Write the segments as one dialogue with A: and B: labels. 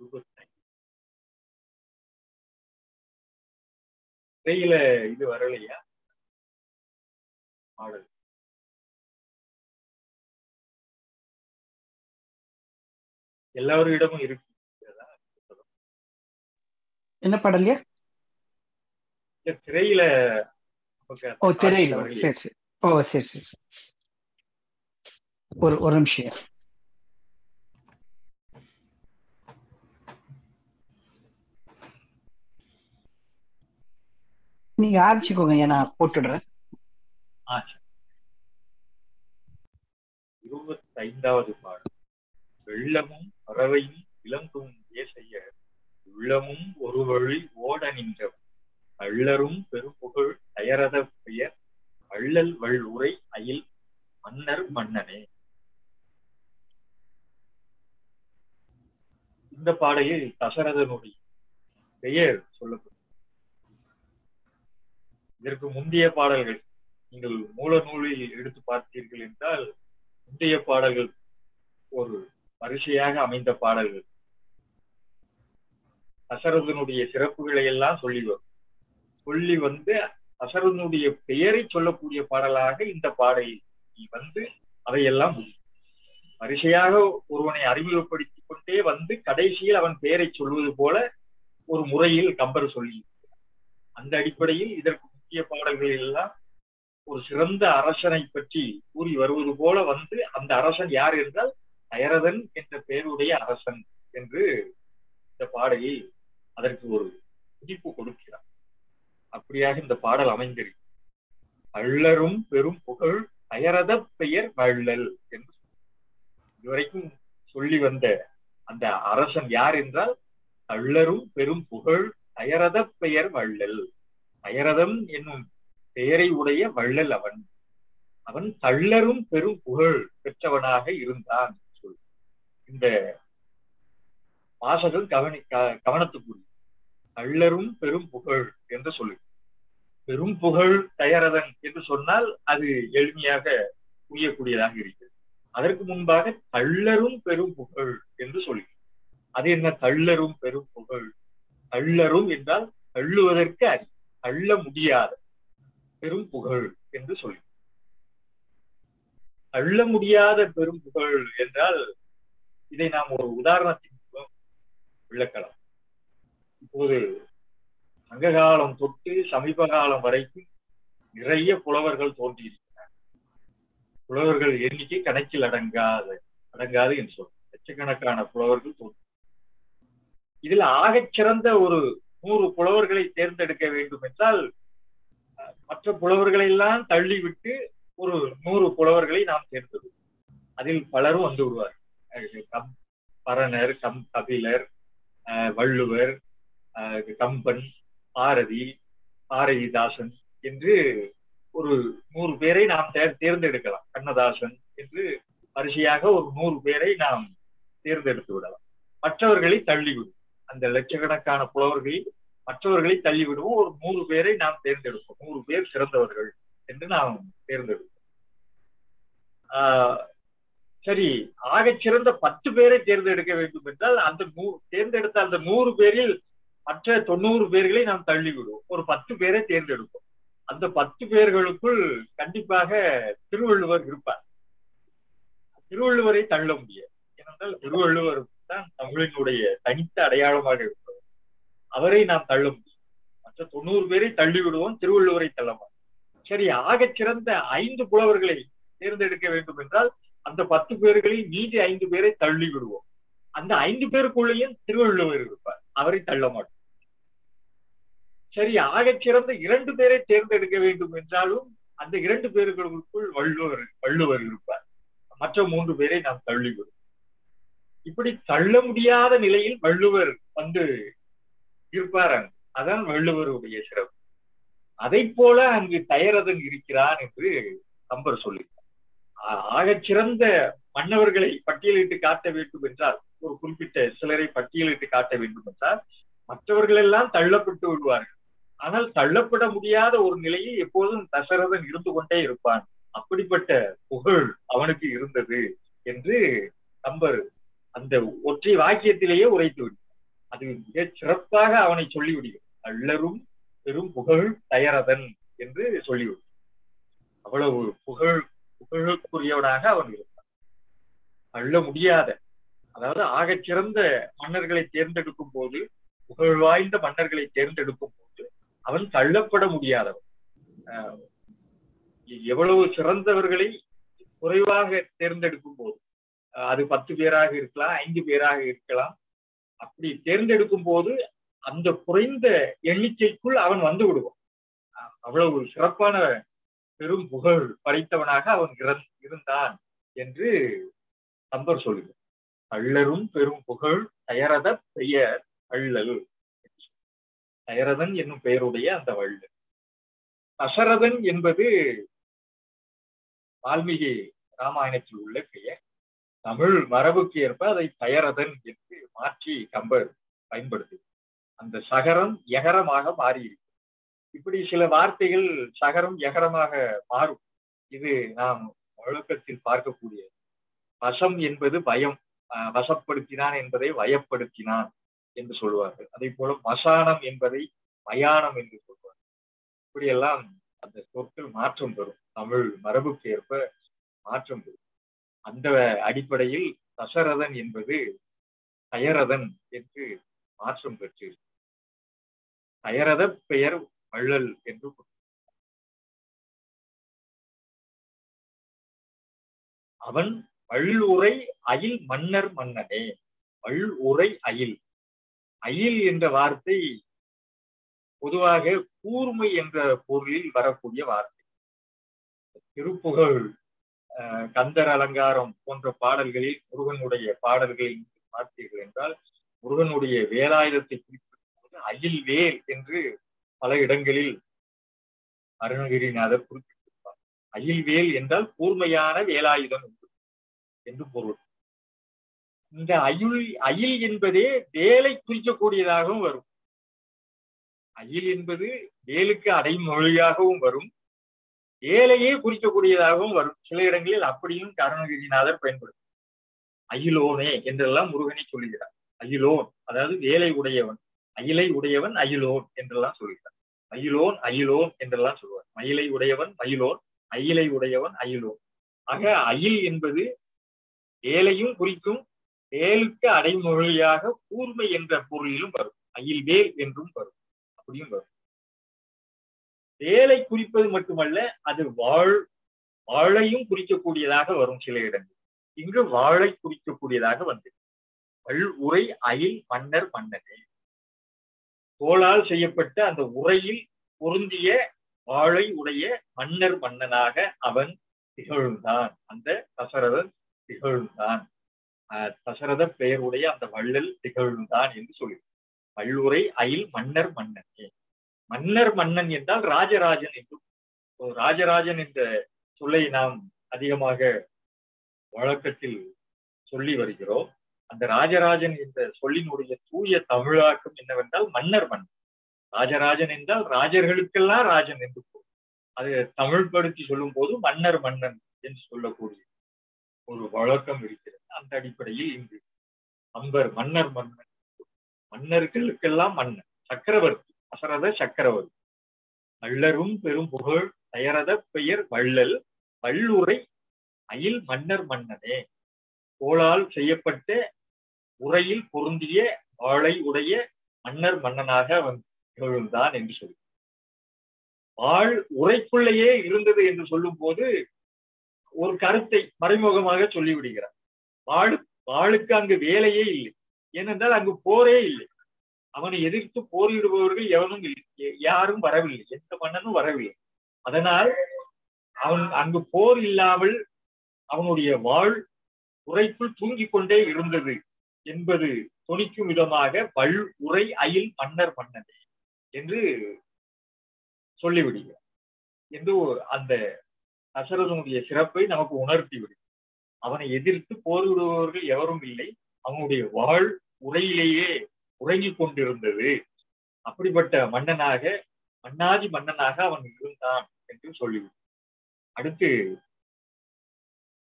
A: இருபத்தைந்து திரையில இது வரலையா பாடல் எல்லாரிடமும் இருக்கு
B: என்ன பாடல்யா
A: இல்ல திரையில நமக்கு அந்த
B: ஓ
A: காட்சி
B: திரையில
A: வரலையே.
B: சரி சரி ஓ சரி சரி ஒரு ஒரு நிமிஷம் நீங்க ஆரம்பிச்சுக்கோங்க ஐயா நான் போட்டுடுறேன்
A: ஆ, சரி. இருபத்தைந்தாவது பாடல் வெள்ளமும் பறவையும் இளங்கும் ஏசைய உள்ளமும் ஒரு வழி ஓட நின்றவன் அள்ளரும் பெரும்புகழ் அயரத பெயர் அள்ளல் வள் உரை அயில் மன்னர் மன்னனே இந்த பாடலில் தசரதனுடைய பெயர் சொல்லப்படும் இதற்கு முந்தைய பாடல்கள் நீங்கள் மூல நூலில் எடுத்து பார்த்தீர்கள் என்றால் முந்தைய பாடல்கள் ஒரு வரிசையாக அமைந்த பாடல்கள் தசரதனுடைய சிறப்புகளை எல்லாம் சொல்லி வரும் சொல்லி வந்து தசரதனுடைய பெயரை சொல்லக்கூடிய பாடலாக இந்த பாடலில் வந்து அதையெல்லாம் முடியும் வரிசையாக ஒருவனை அறிமுகப்படுத்திக் கொண்டே வந்து கடைசியில் அவன் பெயரை சொல்வது போல ஒரு முறையில் கம்பர் சொல்லி அந்த அடிப்படையில் இதற்கு முக்கிய பாடல்கள் எல்லாம் ஒரு சிறந்த அரசனை பற்றி கூறி வருவது போல வந்து அந்த அரசன் யார் என்றால் அயரதன் என்ற பெயருடைய அரசன் என்று இந்த பாடலில் அதற்கு ஒரு துடிப்பு கொடுக்கிறார் அப்படியாக இந்த பாடல் அமைந்திருக்கு அள்ளரும் பெரும் புகழ் அயரத பெயர் வள்ளல் என்று இதுவரைக்கும் சொல்லி வந்த அந்த அரசன் யார் என்றால் அள்ளரும் பெரும் புகழ் அயரத பெயர் வள்ளல் அயரதம் என்னும் பெயரை உடைய வள்ளல் அவன் அவன் தள்ளரும் பெரும் புகழ் பெற்றவனாக இருந்தான் சொல் இந்த வாசகம் கவனி க- கவனத்துக்குரிய தள்ளரும் பெரும் புகழ் என்று சொல்லு பெரும் புகழ் தயரதன் என்று சொன்னால் அது எளிமையாக புரியக்கூடியதாக இருக்கிறது அதற்கு முன்பாக தள்ளரும் பெரும் புகழ் என்று சொல்லி அது என்ன தள்ளரும் பெரும் புகழ் தள்ளரும் என்றால் தள்ளுவதற்கு அறி தள்ள முடியாத பெரும் புகழ் என்று சொல்லி தள்ள முடியாத பெரும் புகழ் என்றால் இதை நாம் ஒரு உதாரணத்தின் மூலம் விளக்கலாம் இப்போது சங்க காலம் தொட்டு சமீப காலம் வரைக்கும் நிறைய புலவர்கள் தோன்றியிருக்கிறார் புலவர்கள் எண்ணிக்கை கணக்கில் அடங்காத அடங்காது என்று சொல்றோம் லட்சக்கணக்கான புலவர்கள் தோன்றி இதில் ஆகச் சிறந்த ஒரு நூறு புலவர்களை தேர்ந்தெடுக்க வேண்டும் என்றால் அஹ், மற்ற புலவர்களை எல்லாம் தள்ளிவிட்டு ஒரு நூறு புலவர்களை நாம் தேர்ந்தெடுப்போம் அதில் பலரும் வந்து விடுவார் அஹ், கம் பரணர் கம் கபிலர் அஹ், வள்ளுவர் அஹ், கம்பன் பாரதி பாரதிதாசன் என்று ஒரு நூறு பேரை நாம் தேர் தேர்ந்தெடுக்கலாம் கண்ணதாசன் என்று வரிசையாக ஒரு நூறு பேரை நாம் தேர்ந்தெடுத்து விடலாம் மற்றவர்களை தள்ளிவிடும் அந்த லட்சக்கணக்கான புலவர்களில் மற்றவர்களை தள்ளிவிடுவோம் ஒரு நூறு பேரை நாம் தேர்ந்தெடுப்போம் நூறு பேர் சிறந்தவர்கள் என்று நாம் தேர்ந்தெடுப்போம் ஆஹ் சரி ஆகச் சிறந்த பத்து பேரை தேர்ந்தெடுக்க வேண்டும் என்றால் அந்த நூ தேர்ந்தெடுத்த அந்த நூறு பேரில் மற்ற தொண்ணூறு பேர்களை நாம் தள்ளிவிடுவோம் ஒரு பத்து பேரை தேர்ந்தெடுப்போம் அந்த பத்து பேர்களுக்குள் கண்டிப்பாக திருவள்ளுவர் இருப்பார் திருவள்ளுவரை தள்ள முடியாது ஏனென்றால் திருவள்ளுவர் தான் தமிழினுடைய தனித்த அடையாளமாக இருப்பவர் அவரை நாம் தள்ள முடியும் மற்ற தொண்ணூறு பேரை தள்ளி விடுவோம் திருவள்ளுவரை தள்ள மாட்டோம் சரி ஆகச் சிறந்த ஐந்து புலவர்களை தேர்ந்தெடுக்க வேண்டும் என்றால் அந்த பத்து பேர்களில் மீதி ஐந்து பேரை தள்ளி விடுவோம் அந்த ஐந்து பேருக்குள்ளேயும் திருவள்ளுவர் இருப்பார் அவரை தள்ள மாட்டோம் சரி ஆகச் சிறந்த இரண்டு பேரை தேர்ந்தெடுக்க வேண்டும் என்றாலும் அந்த இரண்டு பேர்களுக்குள் வள்ளுவர் வள்ளுவர் இருப்பார் மற்ற மூன்று பேரை நாம் தள்ளிவிடும் இப்படி தள்ள முடியாத நிலையில் வள்ளுவர் வந்து இருப்பார் அங்கு அதான் வள்ளுவருடைய சிறப்பு அதை போல அங்கு தயரதன் இருக்கிறான் என்று கம்பர் சொல்லியிருக்கார் ஆகச் சிறந்த மன்னவர்களை பட்டியலிட்டு காட்ட வேண்டும் என்றால் ஒரு குறிப்பிட்ட சிலரை பட்டியலிட்டு காட்ட வேண்டும் என்றால் மற்றவர்கள் எல்லாம் தள்ளப்பட்டு விடுவார்கள் ஆனால் தள்ளப்பட முடியாத ஒரு நிலையில் எப்போதும் தசரதன் இருந்து கொண்டே இருப்பான் அப்படிப்பட்ட புகழ் அவனுக்கு இருந்தது என்று கம்பர் அந்த ஒற்றை வாக்கியத்திலேயே உரைத்து விட்டார் அது மிக சிறப்பாக அவனை சொல்லிவிடுகிறது அல்லரும் பெரும் புகழ் தயரதன் என்று சொல்லிவிடும் அவ்வளவு புகழ் புகழுக்குரியவனாக அவன் இருந்தான் அள்ள முடியாத அதாவது ஆகச் சிறந்த மன்னர்களை தேர்ந்தெடுக்கும் போது புகழ் வாய்ந்த மன்னர்களை தேர்ந்தெடுக்கும் போது அவன் தள்ளப்பட முடியாதவன் எவ்வளவு சிறந்தவர்களை குறைவாக தேர்ந்தெடுக்கும் போது அது பத்து பேராக இருக்கலாம் ஐந்து பேராக இருக்கலாம் அப்படி தேர்ந்தெடுக்கும் போது அந்த குறைந்த எண்ணிக்கைக்குள் அவன் வந்து விடுவான் அவ்வளவு சிறப்பான பெரும் புகழ் படைத்தவனாக அவன் இருந்தான் என்று கம்பர் சொல்லுகிறார் அள்ளரும் பெரும் புகழ் தயரத பெயர் அள்ளல் தயரதன் என்னும் பெயருடைய அந்த வள்ளல் தசரதன் என்பது வால்மீகி ராமாயணத்தில் உள்ள பெயர் தமிழ் மரபுக்கு ஏற்ப அதை தயரதன் என்று மாற்றி கம்பர் பயன்படுத்து அந்த சகரம் எகரமாக மாறியிருக்கு இப்படி சில வார்த்தைகள் சகரம் எகரமாக மாறும் இது நாம் ஒழுக்கத்தில் பார்க்கக்கூடிய வசம் என்பது பயம் வசப்படுத்தினான் என்பதை வயப்படுத்தினான் என்று சொல்வார்கள் அதே போல மசானம் என்பதை மயானம் என்று சொல்வார்கள் இப்படியெல்லாம் அந்த சொற்கள் மாற்றம் பெறும் தமிழ் மரபுக்கு ஏற்ப மாற்றம் பெறும் அந்த அடிப்படையில் தசரதன் என்பது தயரதன் என்று மாற்றம் பெற்று தயரத பெயர் வள்ளல் என்று அவன் வள்ளுரை அயில் மன்னர் மன்னனே வள்ளுரை அயில் அயில் என்ற வார்த்தை பொதுவாக கூர்மை என்ற பொருளில் வரக்கூடிய வார்த்தை திருப்புகழ் கந்தர் அலங்காரம் போன்ற பாடல்களில் முருகனுடைய பாடல்களில் பார்த்தீர்கள் என்றால் முருகனுடைய வேலாயுதத்தை குறிப்பிடும் போது அயில் வேல் என்று பல இடங்களில் அருணகிரிநாதர் குறிப்பிட்டிருப்பார் அயில் வேல் என்றால் கூர்மையான வேலாயுதம் என்று என்று பொருள் இந்த அயுள் அயில் என்பதே வேலை குறிக்கக்கூடியதாகவும் வரும் அயில் என்பது வேலுக்கு அடைமொழியாகவும் வரும் வேலையே குறிக்கக்கூடியதாகவும் வரும் சில இடங்களில் அப்படியும் கருணகிரிநாதர் பயன்படுத்தும் அயிலோனே என்றெல்லாம் முருகனை சொல்லுகிறார் அயிலோன் அதாவது வேலை உடையவன் அயிலை உடையவன் அயிலோன் என்றெல்லாம் சொல்கிறார் அயிலோன் அயிலோன் என்றெல்லாம் சொல்வார் மயிலை உடையவன் மயிலோன் அயிலை உடையவன் அயிலோன் ஆக அயில் என்பது வேலையும் குறிக்கும் வேலுக்கு அடைமொழியாக கூர்மை என்ற பொருளிலும் வரும் அயில் வேல் என்றும் வரும் அப்படியும் வரும் வேலை குறிப்பது மட்டுமல்ல அது வாழ் வாழையும் குறிக்கக்கூடியதாக வரும் சில இடங்கள் இங்கு வாழை குறிக்கக்கூடியதாக வந்தது வள் உரை அயில் மன்னர் மன்னனே தோளால் செய்யப்பட்ட அந்த உரையில் பொருந்திய வாழை உடைய மன்னர் மன்னனாக அவன் திகழ்ந்தான் அந்த தசரதன் திகழ்ந்தான் தசரத பெயருடைய அந்த வள்ளல் திகழ்ந்தான் என்று சொல்லி வள்ளுரை அயில் மன்னர் மன்னனே மன்னர் மன்னன் என்றால் ராஜராஜன் என்றும் ராஜராஜன் என்ற சொல்லை நாம் அதிகமாக வழக்கத்தில் சொல்லி வருகிறோம் அந்த ராஜராஜன் என்ற சொல்லினுடைய தூய தமிழாக்கம் என்னவென்றால் மன்னர் மன்னன் ராஜராஜன் என்றால் ராஜர்களுக்கெல்லாம் ராஜன் என்று அது தமிழ் படுத்தி சொல்லும் போது மன்னர் மன்னன் என்று சொல்லக்கூடிய ஒரு வழக்கம் இருக்கிறது அந்த அடிப்படையில் இங்கு அம்பர் மன்னர் மன்னன் மன்னர்களுக்கெல்லாம் மன்னன் சக்கரவர்த்தி அசரத சக்கரவர்த்தி வள்ளரும் பெரும் புகழ் தயரத பெயர் வள்ளல் வள்ளுரை அயில் மன்னர் மன்னனே தோளால் செய்யப்பட்ட உரையில் பொருந்திய வாழை உடைய மன்னர் மன்னனாக அவன் திகழ்ந்தான் என்று சொல்லி வாழ் உரைக்குள்ளேயே இருந்தது என்று சொல்லும் போது ஒரு கருத்தை மறைமுகமாக சொல்லிவிடுகிறார் வாழு வாளுக்கு அங்கு வேலையே இல்லை ஏனென்றால் அங்கு போரே இல்லை அவனை எதிர்த்து போரிடுபவர்கள் எவனும் இல்லை யாரும் வரவில்லை எந்த மன்னனும் வரவில்லை அதனால் அவன் அங்கு போர் இல்லாமல் அவனுடைய வாழ் உரைக்குள் தூங்கிக் கொண்டே இருந்தது என்பது துணிக்கும் விதமாக வள் உரை அயில் மன்னர் மன்னனே என்று சொல்லிவிடுகிறார் என்று அந்த தசரதனுடைய சிறப்பை நமக்கு உணர்த்தி விடும் அவனை எதிர்த்து போரிடுபவர்கள் எவரும் இல்லை அவனுடைய வாழ் உரையிலேயே உறங்கிக் கொண்டிருந்தது அப்படிப்பட்ட மன்னனாக மன்னாதி மன்னனாக அவன் இருந்தான் என்று சொல்லிவிடும் அடுத்து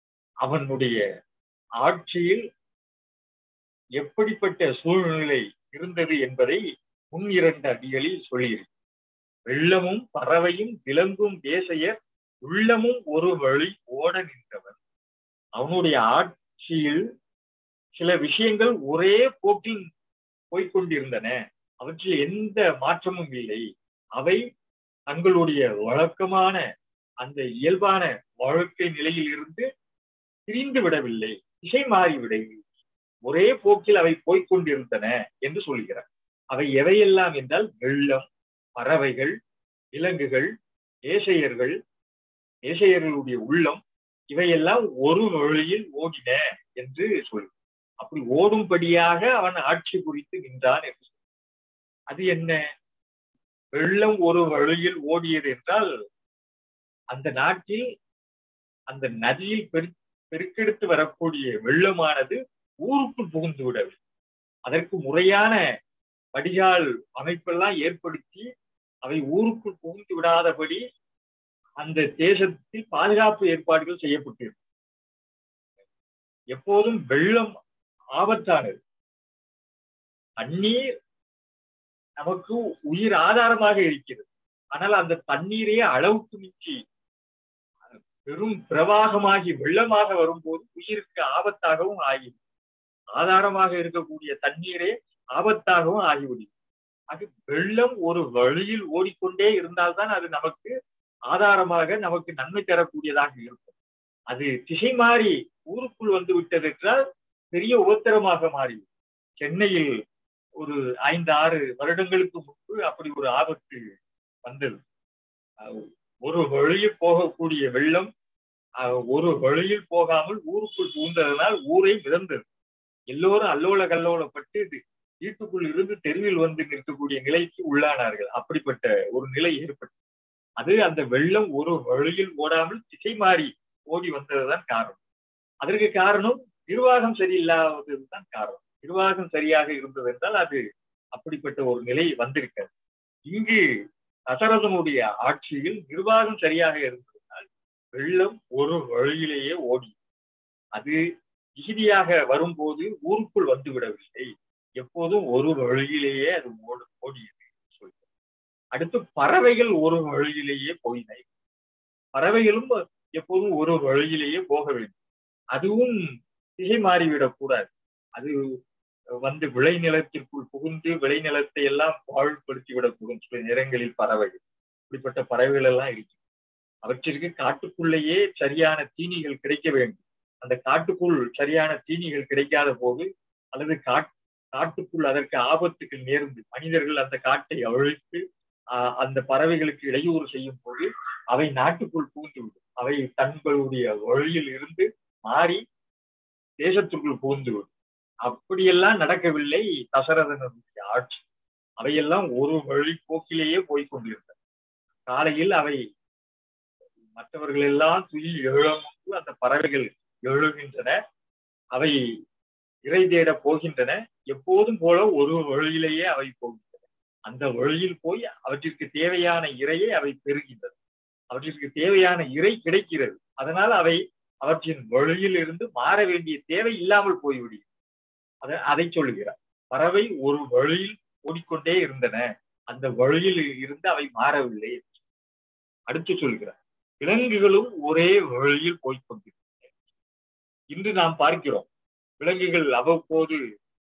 A: அவனுடைய ஆட்சியில் எப்படிப்பட்ட சூழ்நிலை இருந்தது என்பதை முன் இரண்டு அடிகளில் சொல்லியிருக்கு வெள்ளமும் பறவையும் விலங்கும் தேசையர் உள்ளமும் ஒரு வழி ஓட நின்றவன் அவனுடைய ஆட்சியில் சில விஷயங்கள் ஒரே போக்கில் போய்கொண்டிருந்தன அவற்றில் எந்த மாற்றமும் இல்லை அவை தங்களுடைய வழக்கமான அந்த இயல்பான வாழ்க்கை நிலையில் இருந்து பிரிந்து விடவில்லை திசை மாறிவிடவில்லை ஒரே போக்கில் அவை போய்கொண்டிருந்தன என்று சொல்கிறார் அவை எவையெல்லாம் என்றால் வெள்ளம் பறவைகள் விலங்குகள் ஏசையர்கள் ஏசையர்களுடைய உள்ளம் இவையெல்லாம் ஒரு வழியில் ஓடின என்று சொல்லி அப்படி ஓடும்படியாக அவன் ஆட்சி குறித்து நின்றான் என்று அது என்ன வெள்ளம் ஒரு வழியில் ஓடியது என்றால் அந்த நாட்டில் அந்த நதியில் பெரு பெருக்கெடுத்து வரக்கூடிய வெள்ளமானது ஊருக்குள் புகுந்து விடவில்லை அதற்கு முறையான வடிகால் அமைப்பெல்லாம் ஏற்படுத்தி அவை ஊருக்குள் புகுந்து விடாதபடி அந்த தேசத்தில் பாதுகாப்பு ஏற்பாடுகள் செய்யப்பட்டிருக்கும் எப்போதும் வெள்ளம் ஆபத்தானது தண்ணீர் நமக்கு உயிர் ஆதாரமாக இருக்கிறது ஆனால் அந்த தண்ணீரே அளவுக்கு மிஞ்சி பெரும் பிரவாகமாகி வெள்ளமாக வரும்போது உயிருக்கு ஆபத்தாகவும் ஆகிவிடும் ஆதாரமாக இருக்கக்கூடிய தண்ணீரே ஆபத்தாகவும் ஆகிவிடும் அது வெள்ளம் ஒரு வழியில் ஓடிக்கொண்டே இருந்தால்தான் அது நமக்கு ஆதாரமாக நமக்கு நன்மை தரக்கூடியதாக இருக்கும் அது திசை மாறி ஊருக்குள் வந்து விட்டது என்றால் பெரிய உபத்திரமாக மாறி சென்னையில் ஒரு ஐந்து ஆறு வருடங்களுக்கு முன்பு அப்படி ஒரு ஆபத்து வந்தது ஒரு வழியில் போகக்கூடிய வெள்ளம் ஒரு வழியில் போகாமல் ஊருக்குள் புகுந்ததனால் ஊரை மிதந்தது எல்லோரும் அல்லோல கல்லோலப்பட்டு வீட்டுக்குள் இருந்து தெருவில் வந்து நிற்கக்கூடிய நிலைக்கு உள்ளானார்கள் அப்படிப்பட்ட ஒரு நிலை ஏற்பட்டது அது அந்த வெள்ளம் ஒரு வழியில் ஓடாமல் திசை மாறி ஓடி வந்ததுதான் காரணம் அதற்கு காரணம் நிர்வாகம் சரியில்லாததுதான் காரணம் நிர்வாகம் சரியாக இருந்தது என்றால் அது அப்படிப்பட்ட ஒரு நிலை வந்திருக்காது இங்கு தசரதனுடைய ஆட்சியில் நிர்வாகம் சரியாக இருந்ததனால் வெள்ளம் ஒரு வழியிலேயே ஓடி அது இறுதியாக வரும்போது ஊருக்குள் வந்து விடவில்லை எப்போதும் ஒரு வழியிலேயே அது ஓடு ஓடியது சொல்கிறேன் அடுத்து பறவைகள் ஒரு வழியிலேயே போயின பறவைகளும் எப்போதும் ஒரு வழியிலேயே போக வேண்டும் அதுவும் திசை மாறிவிடக் கூடாது அது வந்து விளைநிலத்திற்குள் புகுந்து விளைநிலத்தை எல்லாம் பாழ்படுத்தி விடக்கூடும் சில நேரங்களில் பறவைகள் இப்படிப்பட்ட பறவைகள் எல்லாம் இருக்கு அவற்றிற்கு காட்டுக்குள்ளேயே சரியான தீனிகள் கிடைக்க வேண்டும் அந்த காட்டுக்குள் சரியான தீனிகள் கிடைக்காத போது அல்லது காட் காட்டுக்குள் அதற்கு ஆபத்துகள் நேர்ந்து மனிதர்கள் அந்த காட்டை அழித்து அந்த பறவைகளுக்கு இடையூறு செய்யும் போது அவை நாட்டுக்குள் புகுந்துவிடும் அவை தங்களுடைய வழியில் இருந்து மாறி தேசத்திற்குள் புகுந்துவிடும் அப்படியெல்லாம் நடக்கவில்லை தசரதனுடைய ஆட்சி அவையெல்லாம் ஒரு வழி போக்கிலேயே போய்கொண்டிருந்தன காலையில் அவை மற்றவர்கள் எல்லாம் துயில் எழுமுன்பு அந்த பறவைகள் எழுகின்றன அவை இறை தேட போகின்றன எப்போதும் போல ஒரு வழியிலேயே அவை போகின்றன அந்த வழியில் போய் அவற்றிற்கு தேவையான இறையை அவை பெறுகின்றன அவற்றிற்கு தேவையான இறை கிடைக்கிறது அதனால் அவை அவற்றின் வழியில் இருந்து மாற வேண்டிய தேவை இல்லாமல் போய்விடுகிறது அதை அதை சொல்லுகிறார் பறவை ஒரு வழியில் ஓடிக்கொண்டே இருந்தன அந்த வழியில் இருந்து அவை மாறவில்லை அடுத்து சொல்கிறார் விலங்குகளும் ஒரே வழியில் போய்கொண்டிருந்தன இன்று நாம் பார்க்கிறோம் விலங்குகள் அவ்வப்போது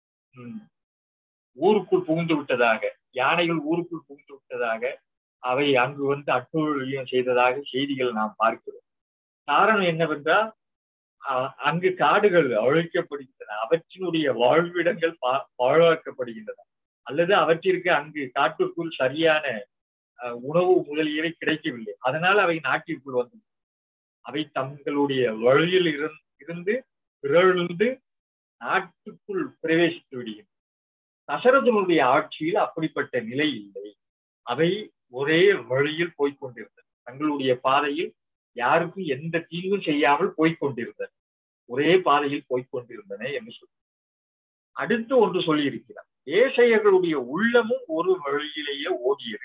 A: ஊருக்குள் புகுந்து விட்டதாக யானைகள் ஊருக்குள் புகுந்து விட்டதாக அவை அங்கு வந்து அட்டூழியம் செய்ததாக செய்திகள் நாம் பார்க்கிறோம் காரணம் என்னவென்றால் அங்கு காடுகள் அழிக்கப்படுகின்றன அவற்றினுடைய வாழ்விடங்கள் பாழாக்கப்படுகின்றன அல்லது அவற்றிற்கு அங்கு காட்டுக்குள் சரியான உணவு முதலியவை கிடைக்கவில்லை அதனால் அவை நாட்டிற்குள் வந்து அவை தங்களுடைய வழியில் இருந்து பிறழ்ந்து நாட்டுக்குள் பிரவேசித்து விடுகின்றன தசரதனுடைய ஆட்சியில் அப்படிப்பட்ட நிலை இல்லை அவை ஒரே வழியில் போய்கொண்டிருந்தன தங்களுடைய பாதையில் யாருக்கும் எந்த தீங்கும் செய்யாமல் போய்கொண்டிருந்தன ஒரே பாதையில் போய்கொண்டிருந்தன என்று சொல்லி அடுத்து ஒன்று சொல்லியிருக்கிறார் ஏசையர்களுடைய உள்ளமும் ஒரு வழியிலேயே ஓடியது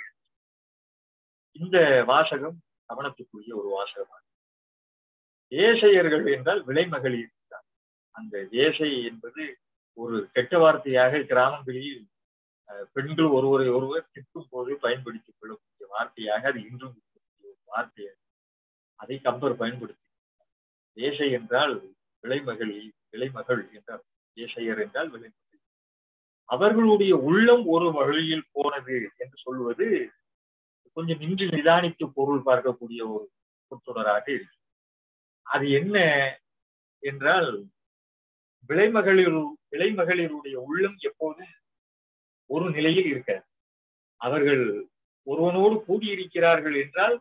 A: இந்த வாசகம் கவனத்துக்குரிய ஒரு வாசகமாகும் ஏசையர்கள் என்றால் விலைமகளிர் அந்த ஏசை என்பது ஒரு கெட்ட வார்த்தையாக கிராமங்களில் அஹ், பெண்கள் ஒருவரை ஒருவர் திட்டும் போது பயன்படுத்திக் கொள்ளக்கூடிய வார்த்தையாக அது இன்றும் இருக்கக்கூடிய ஒரு வார்த்தை அதை கம்பர் பயன்படுத்தி ஏசை என்றால் விளைமகள் விளைமகள் என்றார் ஏசையர் என்றால் விளைமகள் அவர்களுடைய உள்ளம் ஒரு வழியில் போனது என்று சொல்வது கொஞ்சம் நின்று நிதானித்து பொருள் பார்க்கக்கூடிய ஒரு சொற்றொடராக இருக்கு அது என்ன என்றால் விளைமகளிர் விளைமகளிருடைய உள்ளம் எப்போதும் ஒரு நிலையில் இருக்காது அவர்கள் ஒருவனோடு கூடியிருக்கிறார்கள் என்றால்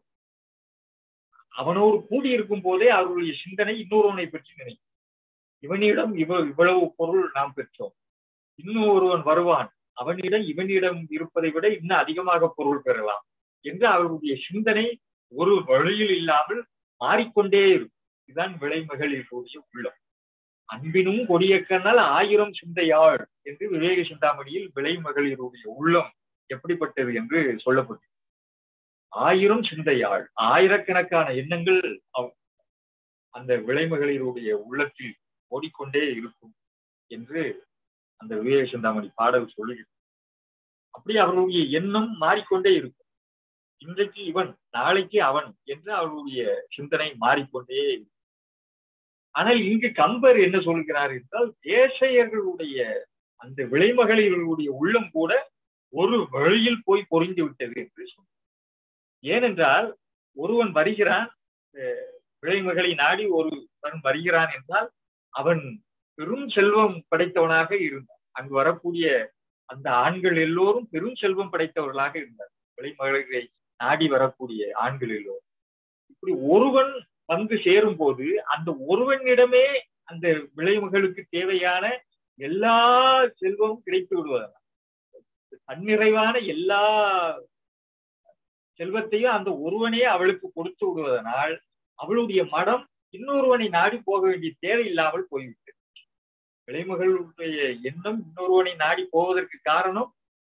A: அவனோடு கூடியிருக்கும் போதே அவர்களுடைய சிந்தனை இன்னொருவனை பற்றி நினைக்கும் இவனிடம் இவ இவ்வளவு பொருள் நாம் பெற்றோம் இன்னும் ஒருவன் வருவான் அவனிடம் இவனிடம் இருப்பதை விட இன்னும் அதிகமாக பொருள் பெறலாம் என்று அவர்களுடைய சிந்தனை ஒரு வழியில் இல்லாமல் மாறிக்கொண்டே இருக்கும் இதுதான் விளைமகளிருடைய உள்ளம் அன்பினும் கொடியக்கனால் ஆயிரம் சிந்தையாள் என்று விவேக சிந்தாமணியில் விளைமகளிருடைய உள்ளம் எப்படிப்பட்டது என்று சொல்லப்பட்டது ஆயிரம் சிந்தையாள் ஆயிரக்கணக்கான எண்ணங்கள் அவ்- அந்த விளைமகளிருடைய உள்ளத்தில் ஓடிக்கொண்டே இருக்கும் என்று அந்த விவேக சிந்தாமணி பாடல் சொல்லுகிறது அப்படி அவர்களுடைய எண்ணம் மாறிக்கொண்டே இருக்கும் இன்றைக்கு இவன் நாளைக்கு அவன் என்று அவர்களுடைய சிந்தனை மாறிக்கொண்டே இருக்கும் ஆனால் இங்கு கம்பர் என்ன சொல்கிறார் என்றால் தேசையர்களுடைய அந்த விளைமகளிர்களுடைய உள்ளம் கூட ஒரு வழியில் போய் பொறிந்து விட்டது என்று சொன்னார் ஏனென்றால் ஒருவன் வருகிறான் அஹ், விளைமகளை நாடி ஒருவன் வருகிறான் என்றால் அவன் பெரும் செல்வம் படைத்தவனாக இருந்தான் அங்கு வரக்கூடிய அந்த ஆண்கள் எல்லோரும் பெரும் செல்வம் படைத்தவர்களாக இருந்தார் விளைமகளை நாடி வரக்கூடிய ஆண்கள் எல்லோரும் இப்படி ஒருவன் வந்து சேரும் போது அந்த ஒருவனிடமே அந்த விளைவுகளுக்கு தேவையான எல்லா செல்வமும் கிடைத்து விடுவதனால் தன்னிறைவான எல்லா செல்வத்தையும் அந்த ஒருவனே அவளுக்கு கொடுத்து விடுவதனால் அவளுடைய மடம் இன்னொருவனை நாடி போக வேண்டிய தேவை இல்லாமல் போய்விட்டது விளைமகளுடைய எண்ணம் இன்னொருவனை நாடி போவதற்கு காரணம்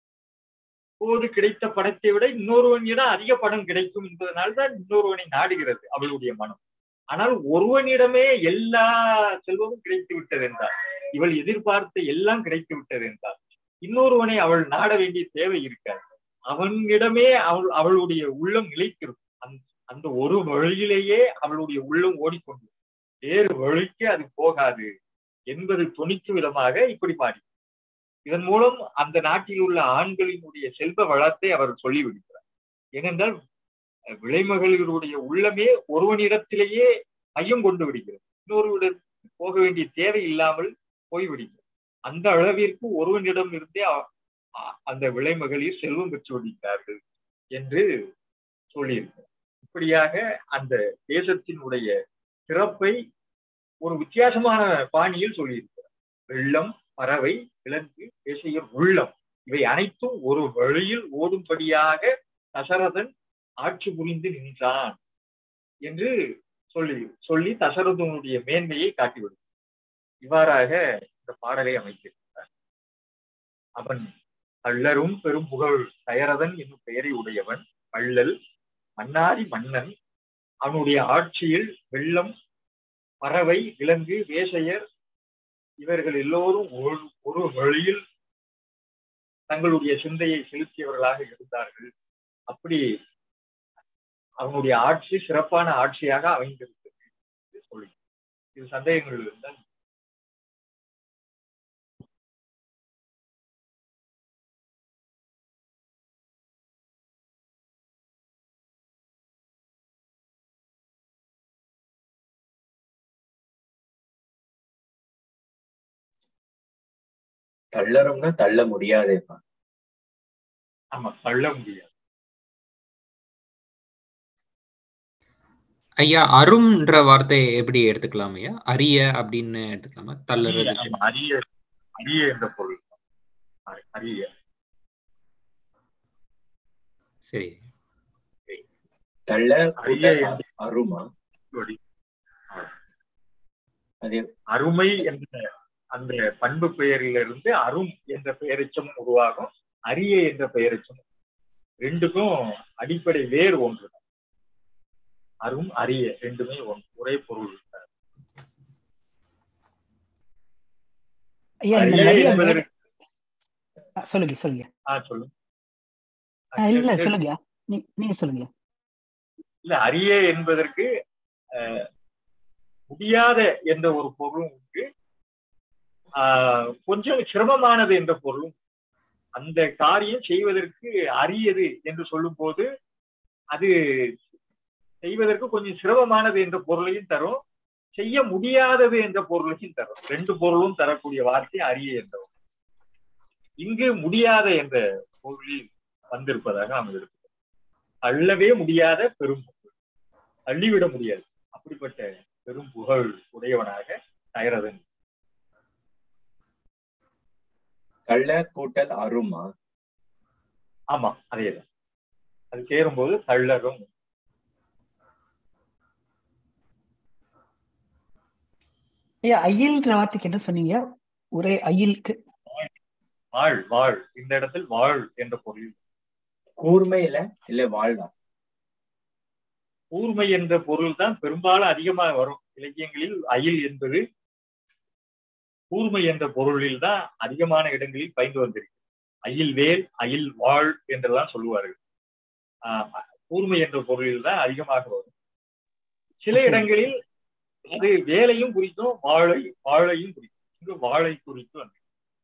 A: போது கிடைத்த பணத்தை விட இன்னொருவனிடம் அதிக பணம் கிடைக்கும் என்பதனால்தான் இன்னொருவனை நாடுகிறது அவளுடைய மனம் ஆனால் ஒருவனிடமே எல்லா செல்வமும் கிடைத்து விட்டது என்றார் இவள் எதிர்பார்த்த எல்லாம் கிடைத்து விட்டது என்றார் இன்னொருவனை அவள் நாட வேண்டிய தேவை இருக்காது அவனிடமே அவள் அவளுடைய உள்ளம் நிலைத்திருக்கும் அந்த அந்த ஒரு வழியிலேயே அவளுடைய உள்ளம் ஓடிக்கொண்டு வேறு வழிக்கு அது போகாது என்பது துணிக்கும் விதமாக இப்படி பாடி இதன் மூலம் அந்த நாட்டில் உள்ள ஆண்களினுடைய செல்வ வளத்தை அவர் சொல்லிவிடுகிறார் ஏனென்றால் விளைமகளிருடைய உள்ளமே ஒருவனிடத்திலேயே மையம் கொண்டு விடுகிறது இன்னொருவிடம் போக வேண்டிய தேவை இல்லாமல் போய்விடுகிறது அந்த அளவிற்கு ஒருவனிடம் இருந்தே அ- அ- அந்த விளைமகளிர் செல்வம் பெற்று விடுகிறார்கள் என்று சொல்லியிருக்கிறார் இப்படியாக அந்த தேசத்தினுடைய சிறப்பை ஒரு வித்தியாசமான பாணியில் சொல்லியிருக்கிறார் வெள்ளம் பறவை விலங்கு பேசையர் உள்ளம் இவை அனைத்தும் ஒரு வழியில் ஓடும்படியாக தசரதன் ஆட்சி புரிந்து நின்றான் என்று சொல்லி சொல்லி தசரதனுடைய மேன்மையை காட்டிவிடும் இவ்வாறாக இந்த பாடலை அமைத்திருக்கிறார் அவன் கள்ளரும் பெரும் புகழ் தயரதன் என்னும் பெயரை உடையவன் வள்ளல் மன்னாரி மன்னன் அவனுடைய ஆட்சியில் வெள்ளம் பறவை விலங்கு வேசையர் இவர்கள் எல்லோரும் ஒரு ஒரு வழியில் தங்களுடைய சிந்தையை செலுத்தியவர்களாக இருந்தார்கள் அப்படி அவனுடைய ஆட்சி சிறப்பான ஆட்சியாக அமைந்திருக்கிறது என்று சொல்லி இது சந்தேகங்கள் இருந்தால்
C: தள்ளறோம்னா தள்ள முடியாதேப்பா
A: ஆமா தள்ள முடியாது
D: ஐயா அரும்ன்ற வார்த்தையை எப்படி எடுத்துக்கலாம் ஐயா அரிய அப்படின்னு எடுத்துக்கலாமா தள்ளுறது
A: ஆமா, அரிய அரிய என்ற பொருள் அரி- அரிய
D: சரி
C: தள்ள
A: அரிய என்று
C: அருமா
A: சொல்லி
C: அது
A: அருமை என்ற அந்த பண்பு பெயரிலிருந்து அரும் என்ற பெயரெச்சம் உருவாகும் அரிய என்ற பெயரெச்சம் ரெண்டுக்கும் அடிப்படை வேறு ஒன்று அரும் அரிய ரெண்டுமே ஒன்று ஒரே பொருள்
B: ஐயா இந்த
A: அரிய
B: நிறைய
A: என்பதற்கு
B: சொல்லுங்க சொல்லுங்க
A: ஆ சொல்லுங்க
B: ஆ, இல்ல சொல்லுங்க நீ- நீங்க சொல்லுங்க
A: இல்ல அரிய என்பதற்கு அஹ், முடியாத என்ற ஒரு பொருளும் உண்டு ஆஹ், கொஞ்சம் சிரமமானது என்ற பொருளும் அந்த காரியம் செய்வதற்கு அரியது என்று சொல்லும் போது அது செய்வதற்கு கொஞ்சம் சிரமமானது என்ற பொருளையும் தரும் செய்ய முடியாதது என்ற பொருளையும் தரும் ரெண்டு பொருளும் தரக்கூடிய வார்த்தை அரிய என்ற ஒன்று. இங்கு முடியாத என்ற பொருளில் வந்திருப்பதாக நாம் இருக்கிறோம் அள்ளவே முடியாத பெரும் புகழ் அள்ளிவிட முடியாது அப்படிப்பட்ட பெரும் புகழ் உடையவனாக தயரதன்
C: கள்ள கூட்டல் அருமா
A: ஆமா அதேதான் அது சேரும்போது தள்ளரும்
B: ஐயா ஐயல்ன்ற வார்த்தைக்கு என்ன சொன்னீங்க ஒரே ஐயலுக்கு
A: வாழ் வாழ் இந்த இடத்தில் வாழ் என்ற பொருள்
C: கூர்மையில இல்ல வாழ்வா
A: கூர்மை என்ற பொருள் தான் பெரும்பாலும் அதிகமாக வரும் இலக்கியங்களில் அயில் என்பது கூர்மை என்ற பொருளில் தான் அதிகமான இடங்களில் பயந்து வந்திருக்கு அயில் வேல் அயில் வாழ் என்றெல்லாம் சொல்லுவார்கள் ஆஹ் கூர்மை என்ற பொருளில் தான் அதிகமாக வரும் சில
B: சரி.
A: இடங்களில் அது வேலையும் குறிக்கும் வாழை வாழையும் குறிக்கும் இங்கு வாழை குறித்து வந்து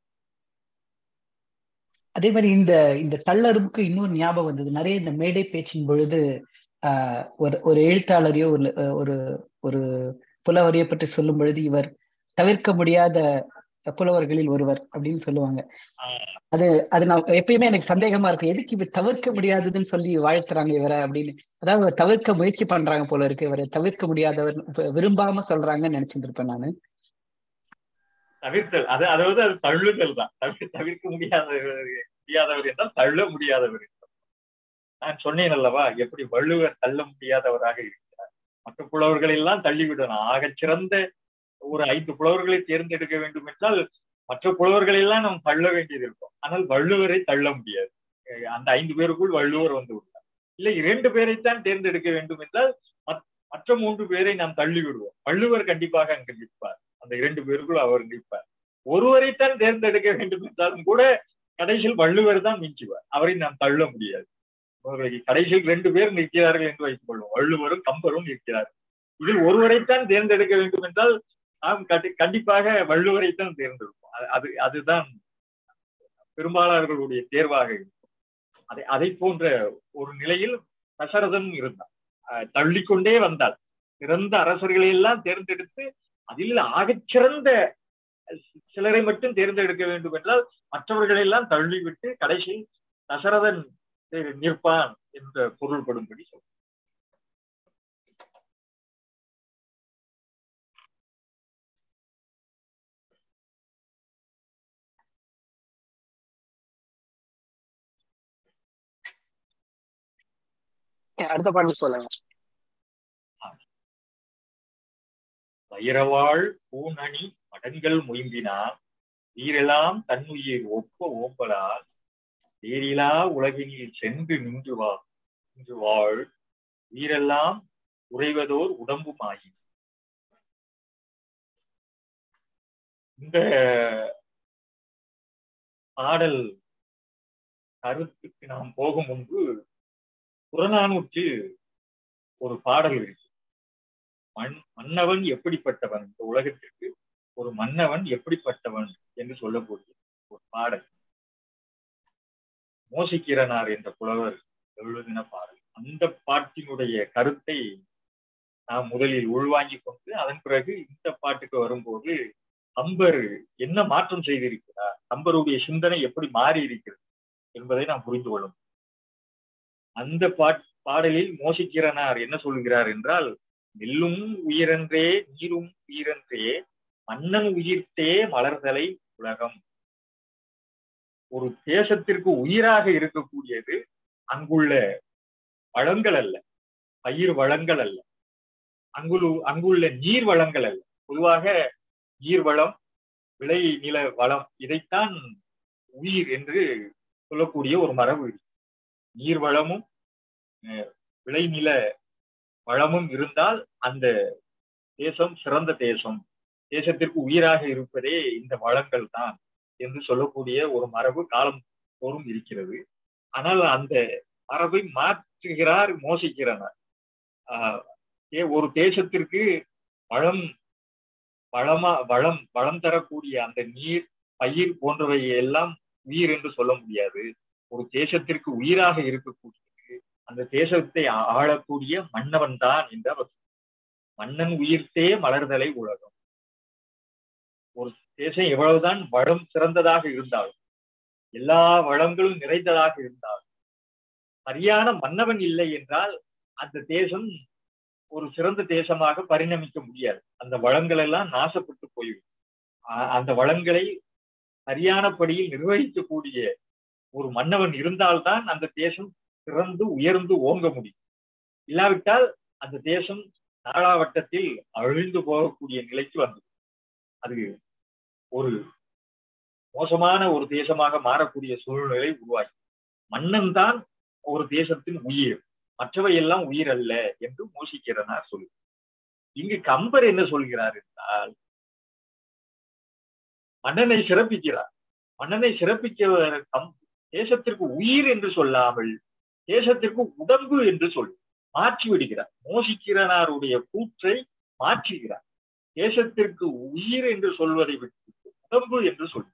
B: அதே மாதிரி இந்த இந்த தள்ளரும்புக்கு இன்னொரு ஞாபகம் வந்தது நிறைய இந்த மேடை பேச்சின் பொழுது ஆஹ் ஒரு ஒரு எழுத்தாளரையோ ஒரு ஒரு ஒரு புலவரையோ பற்றி சொல்லும் பொழுது இவர் தவிர்க்க முடியாத புலவர்களில் ஒருவர் அப்படின்னு சொல்லுவாங்க
A: ஆஹ்
B: அது அது நான் எப்பயுமே எனக்கு சந்தேகமா இருக்கும் எதுக்கு இவர் தவிர்க்க முடியாததுன்னு சொல்லி வாழ்த்துறாங்க இவரை அப்படின்னு அதாவது இவர் தவிர்க்க முயற்சி பண்றாங்க போல இருக்கு இவரை தவிர்க்க முடியாதவர் இப்ப விரும்பாம சொல்றாங்கன்னு நினைச்சிருப்பேன் நானு
A: தவிர்த்தல் அது அதாவது அது தள்ளுதல் தான் தவிர தவிர்க்க முடியாதவர் முடியாதவர் என்றால் தள்ள முடியாதவர் என்றால். நான் சொன்னேன் அல்லவா எப்படி வள்ளுவர் தள்ள முடியாதவராக இருக்கிறார் மற்ற புலவர்கள் எல்லாம் தள்ளிவிடணும் ஆகச் சிறந்த ஒரு ஐந்து புலவர்களை தேர்ந்தெடுக்க வேண்டும் என்றால் மற்ற புலவர்களை எல்லாம் நாம் தள்ள வேண்டியது இருக்கும் ஆனால் வள்ளுவரை தள்ள முடியாது அஹ் அந்த ஐந்து பேருக்குள் வள்ளுவர் வந்து விட்டார் இல்லை இரண்டு பேரைத்தான் தேர்ந்தெடுக்க வேண்டும் என்றால் மத்- மற்ற மூன்று பேரை நாம் தள்ளி விடுவோம் வள்ளுவர் கண்டிப்பாக அங்கு நிற்பார் அந்த இரண்டு பேருக்குள் அவர் நிற்பார் ஒருவரைத்தான் தேர்ந்தெடுக்க வேண்டும் என்றாலும் கூட கடைசியில் வள்ளுவர் தான் மிஞ்சுவார் அவரை நாம் தள்ள முடியாது அவர்களை கடைசியில் ரெண்டு பேர் நிற்கிறார்கள் என்று வைத்துக் கொள்வோம் வள்ளுவரும் கம்பரும் நிற்கிறார்கள் இதில் ஒருவரைத்தான் தேர்ந்தெடுக்க வேண்டும் என்றால் நாம் கண்டி- கண்டிப்பாக வள்ளுவரைத்தான் தேர்ந்தெடுப்போம் அது- அது அதுதான் பெரும்பாலானவர்களுடைய தேர்வாக இருக்கும் அதை அதை போன்ற ஒரு நிலையில் தசரதன் இருந்தான் அஹ் தள்ளிக்கொண்டே வந்தாள் சிறந்த அரசர்களை எல்லாம் தேர்ந்தெடுத்து அதில் ஆகச் சிறந்த சிலரை மட்டும் தேர்ந்தெடுக்க வேண்டும் என்றால் மற்றவர்களை எல்லாம் தள்ளிவிட்டு கடைசியில் தசரதன் நிற்பான் என்ற பொருள்படும்படி சொல்றார்.
B: அடுத்த பாடல் சொல்லுங்க
A: வைரவாள் பூநணி மடன்கள் மொயம்பினான் வீரெல்லாம் தன்னுயிர் ஒப்ப ஓம்பலால் வேறிலா உலகினில் சென்று நின்று வா நின்று வாழ் வீரெல்லாம் உறைவதோர் உடம்புமாயி இந்த பாடல் கருத்துக்கு நாம் போகும் முன்பு புறநானூற்று ஒரு பாடல் இருக்கு மண் மன்னவன் எப்படிப்பட்டவன் இந்த உலகத்திற்கு ஒரு மன்னவன் எப்படிப்பட்டவன் என்று சொல்லக்கூடிய ஒரு பாடல் மோசிக்கிறனார் என்ற புலவர் எழுதின பாடல் அந்த பாட்டினுடைய கருத்தை நாம் முதலில் உள்வாங்கிக் கொண்டு அதன் பிறகு இந்த பாட்டுக்கு வரும்போது கம்பர் என்ன மாற்றம் செய்திருக்கிறார் கம்பருடைய சிந்தனை எப்படி மாறி இருக்கிறது என்பதை நாம் புரிந்து கொள்ளும் அந்த பாட் பாடலில் மோசிக்கிறனார் என்ன சொல்கிறார் என்றால் நெல்லும் உயிரன்றே நீரும் உயிரன்றே மன்னன் உயிர்த்தே மலர்தலை உலகம் ஒரு தேசத்திற்கு உயிராக இருக்கக்கூடியது அங்குள்ள வளங்கள் அல்ல பயிர் வளங்கள் அல்ல அங்குள்ள அங்குள்ள நீர் வளங்கள் அல்ல பொதுவாக நீர் வளம் விளை நில வளம் இதைத்தான் உயிர் என்று சொல்லக்கூடிய ஒரு மரபு இருக்கு. நீர் வளமும் அஹ், விளைநில வளமும் இருந்தால் அந்த தேசம் சிறந்த தேசம் தேசத்திற்கு உயிராக இருப்பதே இந்த வளங்கள் தான் என்று சொல்லக்கூடிய ஒரு மரபு காலம் போரும் இருக்கிறது ஆனால் அந்த மரபை மாற்றுகிறார் மோசிக்கிறார் ஆஹ் ஏ ஒரு தேசத்திற்கு வளம் வளமா வளம் வளம் தரக்கூடிய அந்த நீர் பயிர் போன்றவை எல்லாம் உயிர் என்று சொல்ல முடியாது ஒரு தேசத்திற்கு உயிராக இருக்கக்கூடியது அந்த தேசத்தை ஆளக்கூடிய மன்னவன் தான் என்று அவர் மன்னன் உயிர்த்தே மலர்தலை உலகம் ஒரு தேசம் எவ்வளவுதான் வளம் சிறந்ததாக இருந்தாலும் எல்லா வளங்களும் நிறைந்ததாக இருந்தாலும் சரியான மன்னவன் இல்லை என்றால் அந்த தேசம் ஒரு சிறந்த தேசமாக பரிணமிக்க முடியாது அந்த வளங்கள் எல்லாம் நாசப்பட்டு போய்விடும் அந்த வளங்களை சரியான படியில் நிர்வகிக்கக்கூடிய ஒரு மன்னவன் இருந்தால்தான் அந்த தேசம் சிறந்து உயர்ந்து ஓங்க முடியும் இல்லாவிட்டால் அந்த தேசம் நாளாவட்டத்தில் அழிந்து போகக்கூடிய நிலைக்கு வந்தது அது ஒரு மோசமான ஒரு தேசமாக மாறக்கூடிய சூழ்நிலை உருவாகி மன்னன் தான் ஒரு தேசத்தின் உயிர் மற்றவை எல்லாம் உயிர் அல்ல என்று மூசிக்கிறனார் சொல்லு இங்கு கம்பர் என்ன சொல்கிறார் என்றால் மன்னனை சிறப்பிக்கிறார் மன்னனை சிறப்பிக்க கம் தேசத்திற்கு உயிர் என்று சொல்லாமல் தேசத்திற்கு உடம்பு என்று சொல்லி மாற்றி விடுகிறார் மோசிக்கிறனாருடைய கூற்றை மாற்றுகிறார் தேசத்திற்கு உயிர் என்று சொல்வதை விட்டு உடம்பு என்று சொல்லி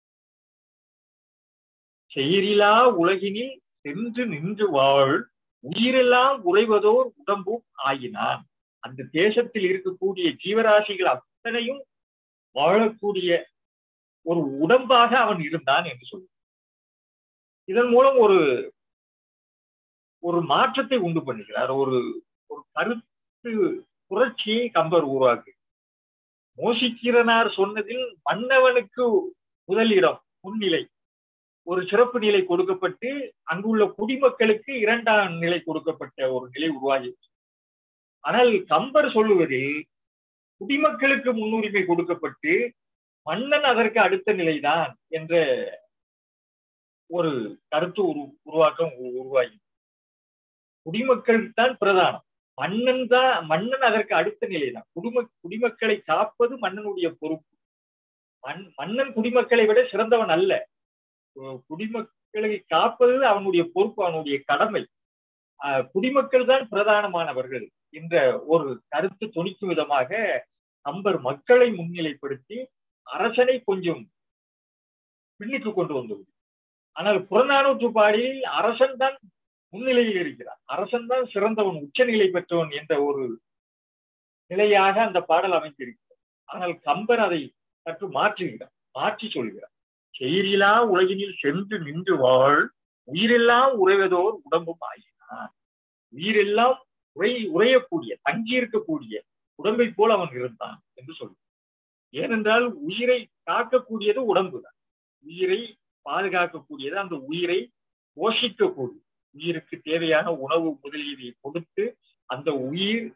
A: செயலிலா உலகினில் சென்று நின்று வாழ் உயிரெல்லாம் உறைவதோர் உடம்பும் ஆயினான் அந்த தேசத்தில் இருக்கக்கூடிய ஜீவராசிகள் அத்தனையும் வாழக்கூடிய ஒரு உடம்பாக அவன் இருந்தான் என்று சொல்லு இதன் மூலம் ஒரு ஒரு மாற்றத்தை உண்டு பண்ணுகிறார் ஒரு ஒரு கருத்து புரட்சியை கம்பர் உருவாக்கு மோசிக்கிறனார் சொன்னதில் மன்னவனுக்கு முதலிடம் முன்னிலை ஒரு சிறப்பு நிலை கொடுக்கப்பட்டு அங்குள்ள குடிமக்களுக்கு இரண்டாம் நிலை கொடுக்கப்பட்ட ஒரு நிலை உருவாகி ஆனால் கம்பர் சொல்லுவதில் குடிமக்களுக்கு முன்னுரிமை கொடுக்கப்பட்டு மன்னன் அதற்கு அடுத்த நிலைதான் என்ற ஒரு கருத்து உரு உருவாக்கம் உருவாகி குடிமக்கள் தான் பிரதானம் மன்னன் தான் மன்னன் அதற்கு அடுத்த நிலைதான் குடிம குடிமக்களை காப்பது மன்னனுடைய பொறுப்பு மண் மன்னன் குடிமக்களை விட சிறந்தவன் அல்ல குடிமக்களை காப்பது அவனுடைய பொறுப்பு அவனுடைய கடமை குடிமக்கள் தான் பிரதானமானவர்கள் என்ற ஒரு கருத்து துணிக்கும் விதமாக கம்பர் மக்களை முன்னிலைப்படுத்தி அரசனை கொஞ்சம் பின்னுக்கு கொண்டு வந்தது ஆனால் புறநானூற்று பாடியில் அரசன் தான் முன்னிலையில் இருக்கிறார் அரசன் தான் சிறந்தவன் உச்சநிலை பெற்றவன் என்ற ஒரு நிலையாக அந்த பாடல் அமைந்திருக்கிறது ஆனால் கம்பர் அதை சற்று மாற்றுகிறார் மாற்றி சொல்கிறார் செயலிலா உலகினில் சென்று நின்று வாழ் உயிரெல்லாம் உறைவதோர் உடம்பும் ஆகினான் உயிரெல்லாம் உரை உறையக்கூடிய தங்கியிருக்கக்கூடிய உடம்பை போல் அவன் இருந்தான் என்று சொல்கிறார் ஏனென்றால் உயிரை காக்கக்கூடியது உடம்பு தான் உயிரை பாதுகாக்கக்கூடியது அந்த உயிரை போஷிக்கக்கூடிய உயிருக்கு தேவையான உணவு முதலியவை கொடுத்து அந்த உயிர்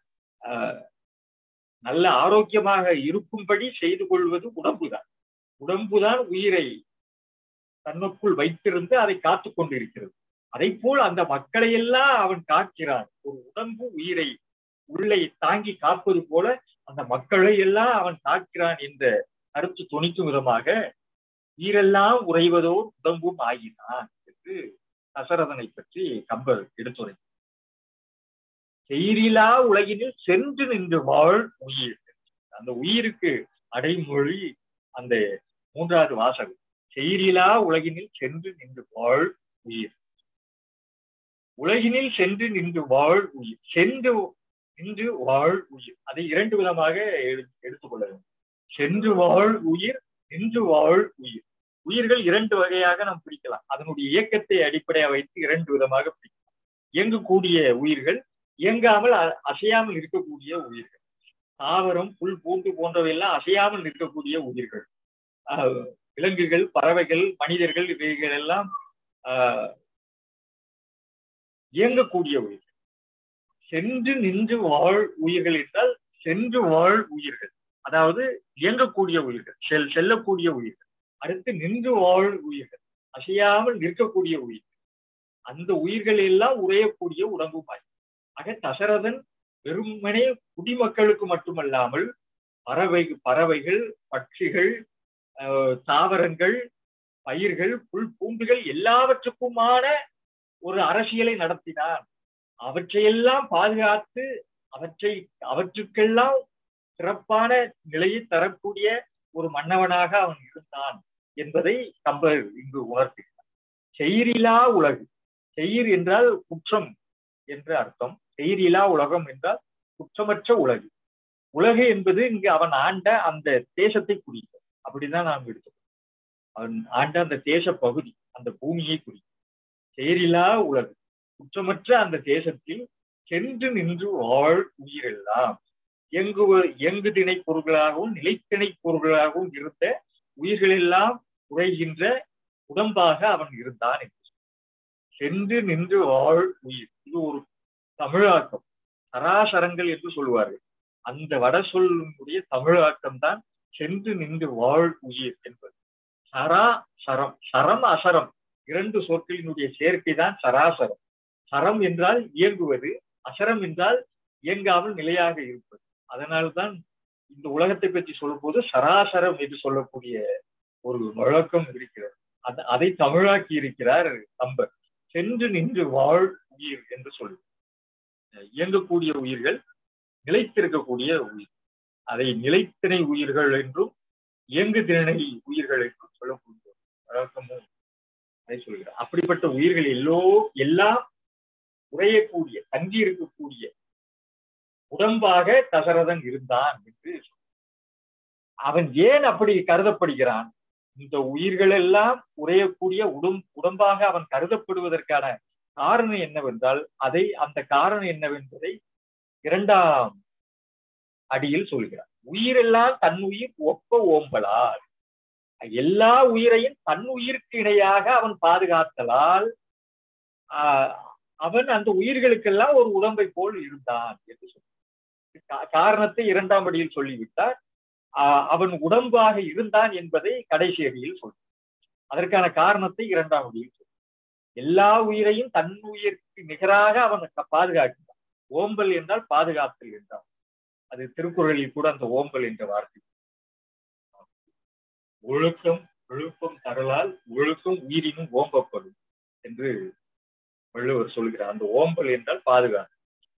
A: நல்ல ஆரோக்கியமாக இருக்கும்படி செய்து கொள்வது உடம்புதான் உடம்புதான் உயிரை தன்னுக்குள் வைத்திருந்து அதை காத்து கொண்டிருக்கிறது அதை போல் அந்த மக்களை எல்லாம் அவன் காக்கிறான் ஒரு உடம்பு உயிரை உள்ளே தாங்கி காப்பது போல அந்த மக்களை எல்லாம் அவன் காக்கிறான் என்ற கருத்து துணிக்கும் விதமாக உயிரெல்லாம் உறைவதோர் உடம்பும் ஆகினான் என்று தசரதனை பற்றி கம்பர் எடுத்துரை செயிரிலா உலகினில் சென்று நின்று வாழ் உயிர் அந்த உயிருக்கு அடைமொழி அந்த மூன்றாவது வாசகம் செயிரிலா உலகினில் சென்று நின்று வாழ் உயிர் உலகினில் சென்று நின்று வாழ் உயிர் சென்று நின்று வாழ் உயிர் அதை இரண்டு விதமாக எடுத்துக்கொள்ள வேண்டும் சென்று வாழ் உயிர் நின்று வாழ் உயிர் உயிர்கள் இரண்டு வகையாக நாம் பிரிக்கலாம் அதனுடைய இயக்கத்தை அடிப்படையாக வைத்து இரண்டு விதமாக பிரிக்கலாம் இயங்கக்கூடிய உயிர்கள் இயங்காமல் அசையாமல் இருக்கக்கூடிய உயிர்கள் தாவரம் புல் பூண்டு போன்றவையெல்லாம் அசையாமல் இருக்கக்கூடிய உயிர்கள் விலங்குகள் பறவைகள் மனிதர்கள் இவைகள் எல்லாம் இயங்கக்கூடிய உயிர்கள் சென்று நின்று வாழ் உயிர்கள் என்றால் சென்று வாழ் உயிர்கள் அதாவது இயங்கக்கூடிய உயிர்கள் செல் செல்லக்கூடிய உயிர்கள் அடுத்து நின்று வாழ் உயிர்கள் அசையாமல் நிற்கக்கூடிய உயிர்கள் அந்த உயிர்கள் எல்லாம் உரையக்கூடிய உடம்புமாய் ஆக தசரதன் வெறுமனே குடிமக்களுக்கு மட்டுமல்லாமல் பறவை பறவைகள் பட்சிகள் தாவரங்கள் பயிர்கள் புல் பூண்டுகள் எல்லாவற்றுக்குமான ஒரு அரசியலை நடத்தினான் அவற்றையெல்லாம் பாதுகாத்து அவற்றை அவற்றுக்கெல்லாம் சிறப்பான நிலையை தரக்கூடிய ஒரு மன்னவனாக அவன் இருந்தான் என்பதை கம்பர் இங்கு உணர்த்துகிறார் செயிரிலா உலகு செயிர் என்றால் குற்றம் என்று அர்த்தம் செயிரிலா உலகம் என்றால் குற்றமற்ற உலகு உலகு என்பது இங்கு அவன் ஆண்ட அந்த தேசத்தை குறிக்கும் அப்படிதான் நாம் எடுத்துக்கணும் அவன் ஆண்ட அந்த தேச பகுதி அந்த பூமியை குறிக்கும் செயரிலா உலகு குற்றமற்ற அந்த தேசத்தில் சென்று நின்று வாழ் உயிரெல்லாம் இயங்கு இயங்கு திணை பொருள்களாகவும் நிலைத்திணை பொருள்களாகவும் இருந்த உயிர்களெல்லாம் உழைகின்ற உடம்பாக அவன் இருந்தான் என்று சென்று நின்று வாழ் உயிர் இது ஒரு தமிழாக்கம் சராசரங்கள் என்று சொல்லுவார்கள் அந்த வட சொல்லுடைய தமிழாக்கம் தான் சென்று நின்று வாழ் உயிர் என்பது சரா சரம் சரம் அசரம் இரண்டு சொற்களினுடைய சேர்க்கை தான் சராசரம் சரம் என்றால் இயங்குவது அசரம் என்றால் இயங்காமல் நிலையாக இருப்பது அதனால்தான் இந்த உலகத்தை பற்றி சொல்லும் போது சராசரம் என்று சொல்லக்கூடிய ஒரு வழக்கம் இருக்கிறது அது அதை தமிழாக்கி இருக்கிறார் கம்பர் சென்று நின்று வாழ் உயிர் என்று சொல்லு இயங்கக்கூடிய உயிர்கள் நிலைத்திருக்கக்கூடிய உயிர் அதை நிலைத்திணை உயிர்கள் என்றும் இயங்கு திறனை உயிர்கள் என்றும் சொல்லக்கூடிய வழக்கமும் அதை சொல்கிறார் அப்படிப்பட்ட உயிர்கள் எல்லோ எல்லாம் உறையக்கூடிய தங்கி இருக்கக்கூடிய உடம்பாக தசரதன் இருந்தான் என்று அவன் ஏன் அப்படி கருதப்படுகிறான் இந்த உயிர்கள் எல்லாம் உறையக்கூடிய உடம் உடம்பாக அவன் கருதப்படுவதற்கான காரணம் என்னவென்றால் அதை அந்த காரணம் என்னவென்பதை இரண்டாம் அடியில் சொல்கிறார் உயிரெல்லாம் தன் உயிர் ஒப்ப ஓம்பலால் எல்லா உயிரையும் தன் உயிருக்கு இணையாக அவன் பாதுகாத்தலால் அவன் அந்த உயிர்களுக்கெல்லாம் ஒரு உடம்பை போல் இருந்தான் என்று சொல்ல காரணத்தை இரண்டாம் அடியில் சொல்லிவிட்டார் அவன் உடம்பாக இருந்தான் என்பதை கடைசி அடியில் சொல்ல அதற்கான காரணத்தை இரண்டாம் அடியில் சொல்ல எல்லா உயிரையும் தன் உயிருக்கு நிகராக அவன் பாதுகாக்கிறான் ஓம்பல் என்றால் பாதுகாத்தல் என்றான் அது திருக்குறளில் கூட அந்த ஓம்பல் என்ற வார்த்தை ஒழுக்கம் ஒழுக்கம் தரலால் ஒழுக்கம் உயிரினும் ஓம்பப்படும் என்று வள்ளுவர் சொல்கிறார் அந்த ஓம்பல் என்றால் பாதுகாப்பு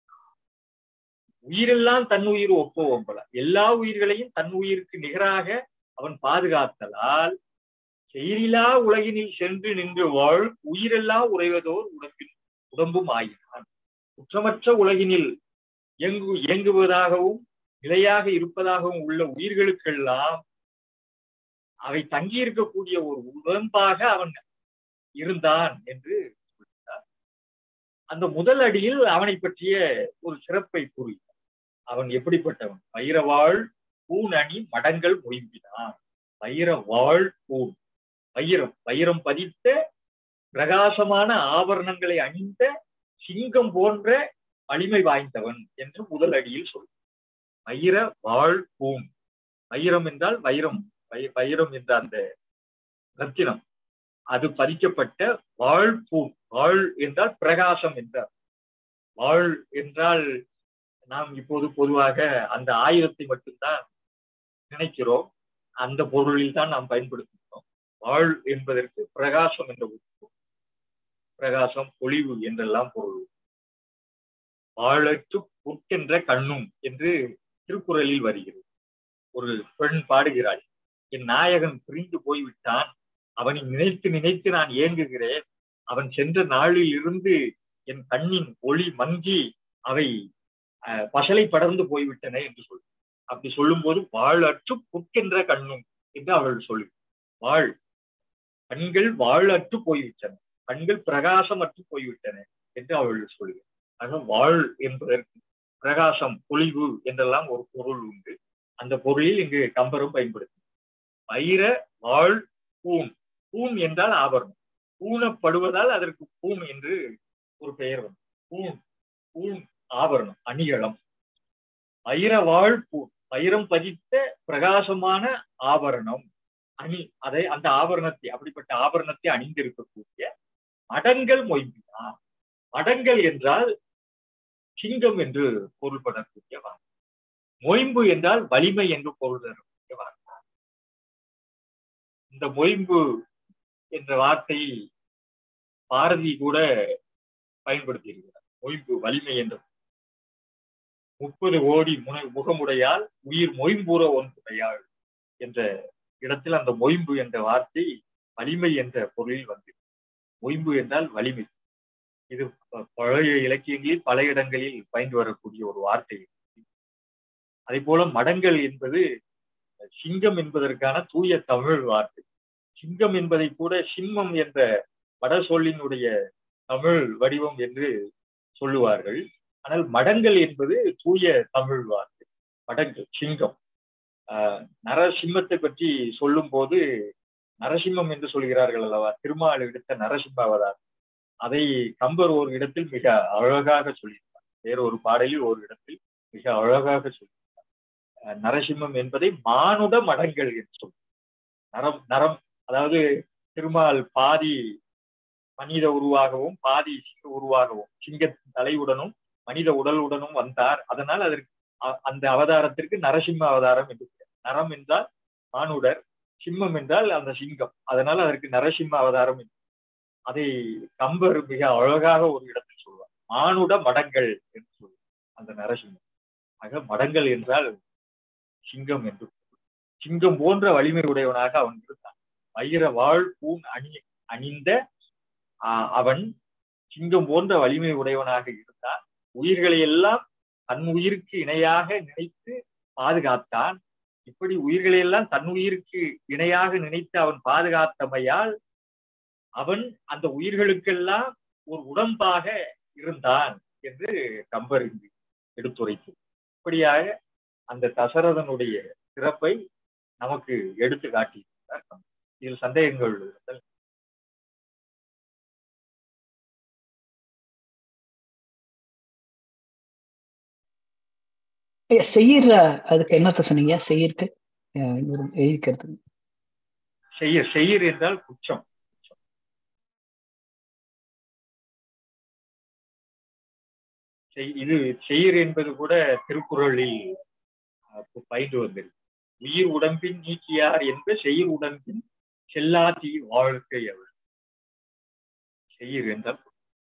A: உயிரெல்லாம் தன் உயிர் ஒப்ப ஓம்பல எல்லா உயிர்களையும் தன் உயிருக்கு நிகராக அவன் பாதுகாத்தலால் செயலிலா உலகினில் சென்று நின்று வாழ் உயிரெல்லாம் உறைவதோர் உடம்பில் உடம்பும் ஆயினான் குற்றமற்ற உலகினில் இயங்கு இயங்குவதாகவும் நிலையாக இருப்பதாகவும் உள்ள உயிர்களுக்கெல்லாம் அவை தங்கியிருக்கக்கூடிய ஒரு உடம்பாக அவன் இருந்தான் என்று சொல்கிறார் அந்த முதல் அடியில் அவனை பற்றிய ஒரு சிறப்பை கூறுகிறார் அவன் எப்படிப்பட்டவன் வைரவாள் பூன் அணி மடங்கள் மொயம்பினான் வைரவாள் பூன் வைரம் வைரம் பதித்த பிரகாசமான ஆபரணங்களை அணிந்த சிங்கம் போன்ற வலிமை வாய்ந்தவன் என்று முதல் அடியில் சொல் வைர வாழ் பூன் வைரம் என்றால் வைரம் வைரம் என்ற அந்த ரத்தினம் அது பதிக்கப்பட்ட வாழ் பூன் வாழ் என்றால் பிரகாசம் என்றார் வாழ் என்றால் நாம் இப்போது பொதுவாக அந்த ஆயுதத்தை மட்டும்தான் நினைக்கிறோம் அந்த பொருளில் தான் நாம் பயன்படுத்துகிறோம் வாழ் என்பதற்கு பிரகாசம் என்ற பிரகாசம் பொழிவு என்றெல்லாம் பொருள் வாழற்று புற்கென்ற கண்ணும் என்று திருக்குறளில் வருகிறது ஒரு பெண் பாடுகிறாள் என் நாயகன் பிரிந்து போய்விட்டான் அவனை நினைத்து நினைத்து நான் ஏங்குகிறேன் அவன் சென்ற நாளில் இருந்து என் கண்ணின் ஒளி மங்கி அவை பசலை படர்ந்து போய்விட்டன என்று சொல் அப்படி சொல்லும் போது வாழற்று புற்கென்ற கண்ணும் என்று அவள் சொல்லு வாழ் கண்கள் வாழற்று போய்விட்டன கண்கள் பிரகாசமற்று போய்விட்டன என்று அவள் சொல்லுகிறார் ஆக வாழ் என்பதற்கு பிரகாசம் பொலிவு என்றெல்லாம் ஒரு பொருள் உண்டு அந்த பொருளில் இங்கு கம்பரும் பயன்படுத்தும் வைர வாழ் பூன் பூன் என்றால் ஆபரணம் பூணப்படுவதால் அதற்கு பூன் என்று ஒரு பெயர் வரும் பூன் பூன் ஆபரணம் அணிகளம் வைர வாழ் பூன் வைரம் பதித்த பிரகாசமான ஆபரணம் அணி அதை அந்த ஆபரணத்தை அப்படிப்பட்ட ஆபரணத்தை அணிந்திருக்கக்கூடிய மடங்கள் மொய்பினா மடங்கள் என்றால் சிங்கம் என்று பொருள்படக்கூடிய வார்த்தை மொயம்பு என்றால் வலிமை என்று பொருள் தரக்கூடிய வார்த்தை இந்த மொயம்பு என்ற வார்த்தையை பாரதி கூட பயன்படுத்தி இருக்கிறார் மொய்ம்பு வலிமை என்ற முப்பது கோடி முனை முகமுடையால் உயிர் மொயம்பூர ஒன்றுடையாள் என்ற இடத்தில் அந்த மொயம்பு என்ற வார்த்தை வலிமை என்ற பொருளில் வந்து மொயம்பு என்றால் வலிமை இது பழைய இலக்கியங்களில் பல இடங்களில் பயந்து வரக்கூடிய ஒரு வார்த்தை அதே போல மடங்கள் என்பது சிங்கம் என்பதற்கான தூய தமிழ் வார்த்தை சிங்கம் என்பதை கூட சிம்மம் என்ற வட சொல்லினுடைய தமிழ் வடிவம் என்று சொல்லுவார்கள் ஆனால் மடங்கள் என்பது தூய தமிழ் வார்த்தை மடங்கள் சிங்கம் ஆஹ் நரசிம்மத்தை பற்றி சொல்லும் போது நரசிம்மம் என்று சொல்கிறார்கள் அல்லவா திருமால் எடுத்த நரசிம்ம அவதாரம் அதை கம்பர் ஒரு இடத்தில் மிக அழகாக சொல்லியிருப்பார் வேறொரு பாடலில் ஒரு இடத்தில் மிக அழகாக சொல்லியிருப்பார் நரசிம்மம் என்பதை மானுட மடங்கள் என்று சொல்லும் நரம் நரம் அதாவது திருமால் பாதி மனித உருவாகவும் பாதி சிங்க உருவாகவும் சிங்கத்தின் தலையுடனும் மனித உடலுடனும் வந்தார் அதனால் அதற்கு அந்த அவதாரத்திற்கு நரசிம்ம அவதாரம் என்று நரம் என்றால் மானுடர் சிம்மம் என்றால் அந்த சிங்கம் அதனால் அதற்கு நரசிம்ம அவதாரம் என்று அதை கம்பர் மிக அழகாக ஒரு இடத்தில் சொல்வார் மானுட மடங்கள் என்று சொல்வார் அந்த நரசிம்மம் ஆக மடங்கள் என்றால் சிங்கம் என்று சிங்கம் போன்ற வலிமை உடையவனாக அவன் இருந்தான் வைர வாழ் பூன் அணி அணிந்த அவன் சிங்கம் போன்ற வலிமை உடையவனாக இருந்தான் உயிர்களை எல்லாம் தன் உயிருக்கு இணையாக நினைத்து பாதுகாத்தான் இப்படி உயிர்களை எல்லாம் தன் உயிருக்கு இணையாக நினைத்து அவன் பாதுகாத்தமையால் அவன் அந்த உயிர்களுக்கெல்லாம் ஒரு உடம்பாக இருந்தான் என்று கம்பர் இங்கு எடுத்துரைத்து இப்படியாக அந்த தசரதனுடைய சிறப்பை நமக்கு எடுத்து காட்டியிருக்கிறார் இதில் சந்தேகங்கள் இருந்தால்
B: செய்யற அதுக்கு என்னத்த சொன்னீங்க செய்யிருக்கு எழுதிக்கிறது
A: செய்ய செய்யர் என்றால் குற்றம் இது செய்யர் என்பது கூட திருக்குறளில் பயின்று வந்திருக்கு உயிர் உடம்பின் நீக்கியார் என்ப செய்யர் உடம்பின் செல்லாதி வாழ்க்கை அவர் செய்யர் என்றால்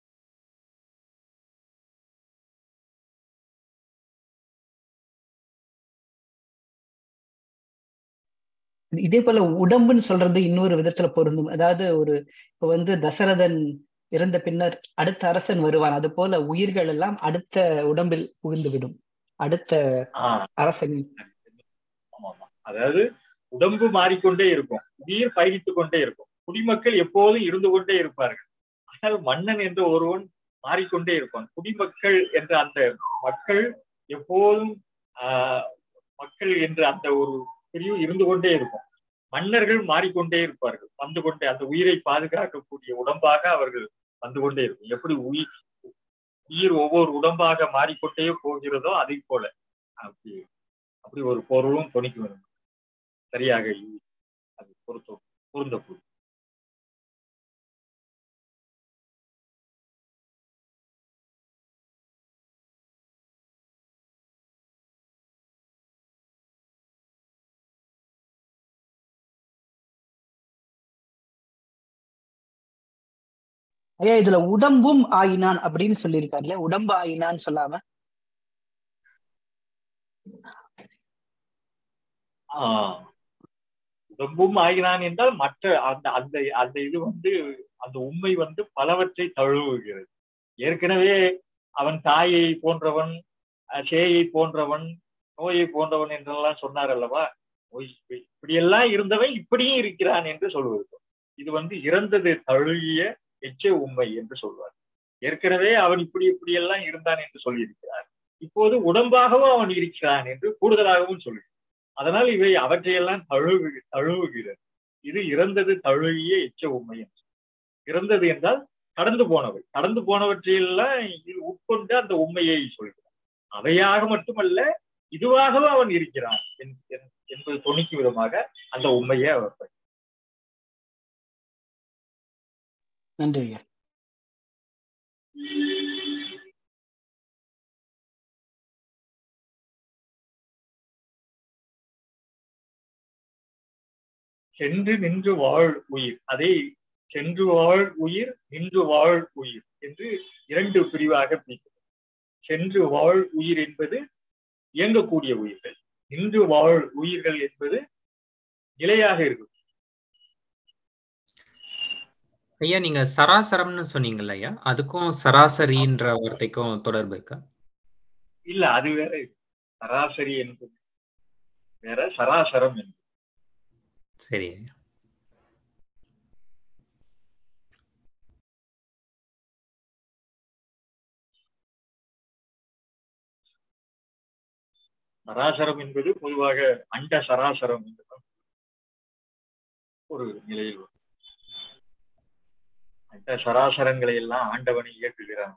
B: இதே போல உடம்புன்னு சொல்றது இன்னொரு விதத்துல பொருந்தும் அதாவது ஒரு இப்ப வந்து தசரதன் இறந்த பின்னர் அடுத்த அரசன் வருவான் அது போல உயிர்கள் எல்லாம் அடுத்த உடம்பில் புகுந்து விடும் அடுத்த அரசன்
A: அதாவது உடம்பு மாறிக்கொண்டே இருக்கும் உயிர் பயணித்துக் கொண்டே இருக்கும் குடிமக்கள் எப்போதும் இருந்து கொண்டே இருப்பார்கள் ஆனால் மன்னன் என்ற ஒருவன் மாறிக்கொண்டே இருப்பான் குடிமக்கள் என்ற அந்த மக்கள் எப்போதும் ஆஹ் மக்கள் என்ற அந்த ஒரு பிரிவு இருந்து கொண்டே இருக்கும் மன்னர்கள் மாறிக்கொண்டே இருப்பார்கள் வந்து கொண்டே அந்த உயிரை பாதுகாக்கக்கூடிய உடம்பாக அவர்கள் வந்து கொண்டே இருக்கும் எப்படி உயிர் உயிர் ஒவ்வொரு உடம்பாக மாறிக்கொண்டே போகிறதோ அதை போல அப்படி அப்படி ஒரு பொருளும் துணிக்கு வரும் சரியாக அது பொருத்த பொருந்தக்கூடும்
B: ஐயா இதுல உடம்பும் ஆயினான் அப்படின்னு சொல்லியிருக்காரு இல்லையா உடம்பு ஆயினான்னு சொல்லாம
A: உடம்பும் ஆகினான் என்றால் மற்ற அந்த அந்த அந்த இது வந்து அந்த உண்மை வந்து பலவற்றை தழுவுகிறது ஏற்கனவே அவன் தாயை போன்றவன் சேயை போன்றவன் நோயை போன்றவன் என்றெல்லாம் சொன்னார் அல்லவா இப்படியெல்லாம் இருந்தவன் இப்படியும் இருக்கிறான் என்று சொல்வது இது வந்து இறந்தது தழுவிய எச்ச உண்மை என்று சொல்வார் ஏற்கனவே அவன் இப்படி இப்படி எல்லாம் இருந்தான் என்று சொல்லியிருக்கிறார் இப்போது உடம்பாகவும் அவன் இருக்கிறான் என்று கூடுதலாகவும் சொல்லுகிறார் அதனால் இவை அவற்றையெல்லாம் தழுவு தழுவுகிறது இது இறந்தது தழுவிய எச்ச உண்மை என்று இறந்தது என்றால் கடந்து போனவை கடந்து போனவற்றையெல்லாம் இது உட்கொண்டு அந்த உண்மையை சொல்கிறார் அவையாக மட்டுமல்ல இதுவாகவும் அவன் இருக்கிறான் என்பது துணிக்கும் விதமாக அந்த உண்மையை அவர்
B: நன்றி ஐயா
A: சென்று நின்று வாழ் உயிர் அதை சென்று வாழ் உயிர் நின்று வாழ் உயிர் என்று இரண்டு பிரிவாக பிரிக்கிறது சென்று வாழ் உயிர் என்பது இயங்கக்கூடிய உயிர்கள் நின்று வாழ் உயிர்கள் என்பது நிலையாக இருக்கும்
D: ஐயா நீங்க சராசரம்னு சொன்னீங்கல்ல ஐயா அதுக்கும் சராசரின்ற வார்த்தைக்கும் தொடர்பு இருக்கா
A: இல்ல அது வேற இது. சராசரி என்பது வேற சராசரம் என்பது
D: சரி ஐயா
A: சராசரம் என்பது பொதுவாக அண்ட சராசரம் என்பது ஒரு நிலையில் வரும். அண்ட சராசரங்களை எல்லாம் ஆண்டவனை இயக்குகிறான்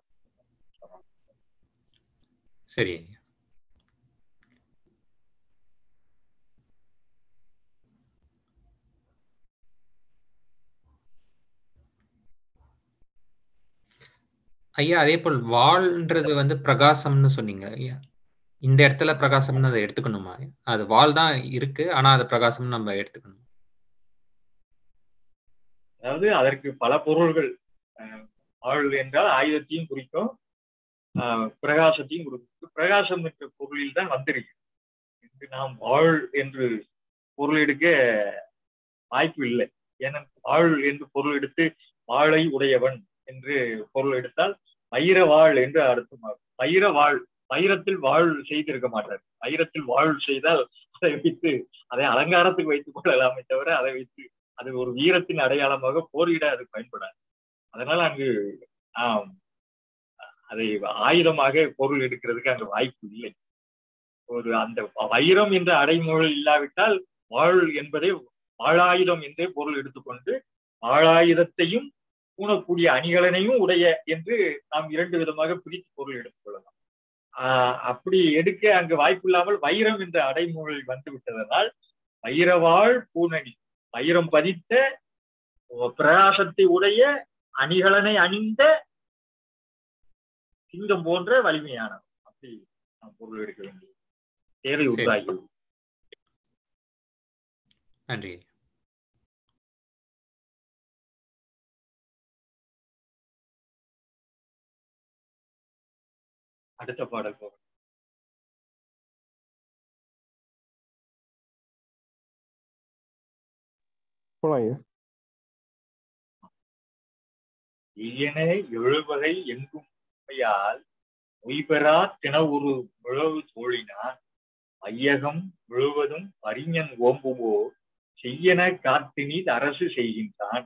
D: சரி ஐயா ஐயா அதே போல் வாள்ன்றது வந்து பிரகாசம்னு சொன்னீங்க ஐயா இந்த இடத்துல பிரகாசம்னு அதை எடுத்துக்கணுமா அது வாள் தான் இருக்கு ஆனா அது பிரகாசம்னு நம்ம எடுத்துக்கணும்
A: அதாவது அதற்கு பல பொருள்கள் அஹ், ஆள் என்றால் ஆயுதத்தையும் குறிக்கும் அஹ், பிரகாசத்தையும் குறிக்கும் பிரகாசம் என்ற பொருளில் தான் வந்திருக்கு இன்று நாம் வாழ் என்று பொருள் எடுக்க வாய்ப்பு இல்லை ஏன்னா வாழ் என்று பொருள் எடுத்து வாளை உடையவன் என்று பொருள் எடுத்தால் வைர வாழ் என்று அர்த்தமாகும் வைர வாழ் வைரத்தில் வாழ் செய்திருக்க மாட்டார் வைரத்தில் வாழ் செய்தால் அதை வைத்து அதை அலங்காரத்துக்கு வைத்துக் கொள்ளலாமே தவிர அதை வைத்து அது ஒரு வீரத்தின் அடையாளமாக போரிட அது பயன்படாது அதனால அங்கு ஆம், அதை ஆயுதமாக பொருள் எடுக்கிறதுக்கு அங்கு வாய்ப்பு இல்லை ஒரு அந்த வைரம் என்ற அடைமொழி இல்லாவிட்டால் வாழ் என்பதை வாழாயுதம் என்றே பொருள் எடுத்துக்கொண்டு வாழாயுதத்தையும் பூணக்கூடிய அணிகலனையும் உடைய என்று நாம் இரண்டு விதமாக பிரித்து பொருள் எடுத்துக்கொள்ளலாம் ஆஹ் அப்படி எடுக்க அங்கு வாய்ப்பு இல்லாமல் வைரம் என்ற அடைமொழி வந்து விட்டதனால் வைரவாள் பூணணி வைரம் பதித்த பிரகாசத்தை உடைய அணிகலனை அணிந்த சிங்கம் போன்ற வலிமையானவர் அப்படி நாம் பொருள் எடுக்க வேண்டியது தேவை
D: சரி.
A: உண்டாகி
D: நன்றி ஐயா.
A: அடுத்த பாடல் போகும்
E: போலாம் ஐயா
A: ஈயன எழுவகை எங்கும் உண்மையால் மொய்பெறா தின ஒரு முழவு தோழினான் ஐயகம் முழுவதும் அறிஞன் ஓம்புவோ செய்யன காத்தினீர் அரசு செய்கின்றான்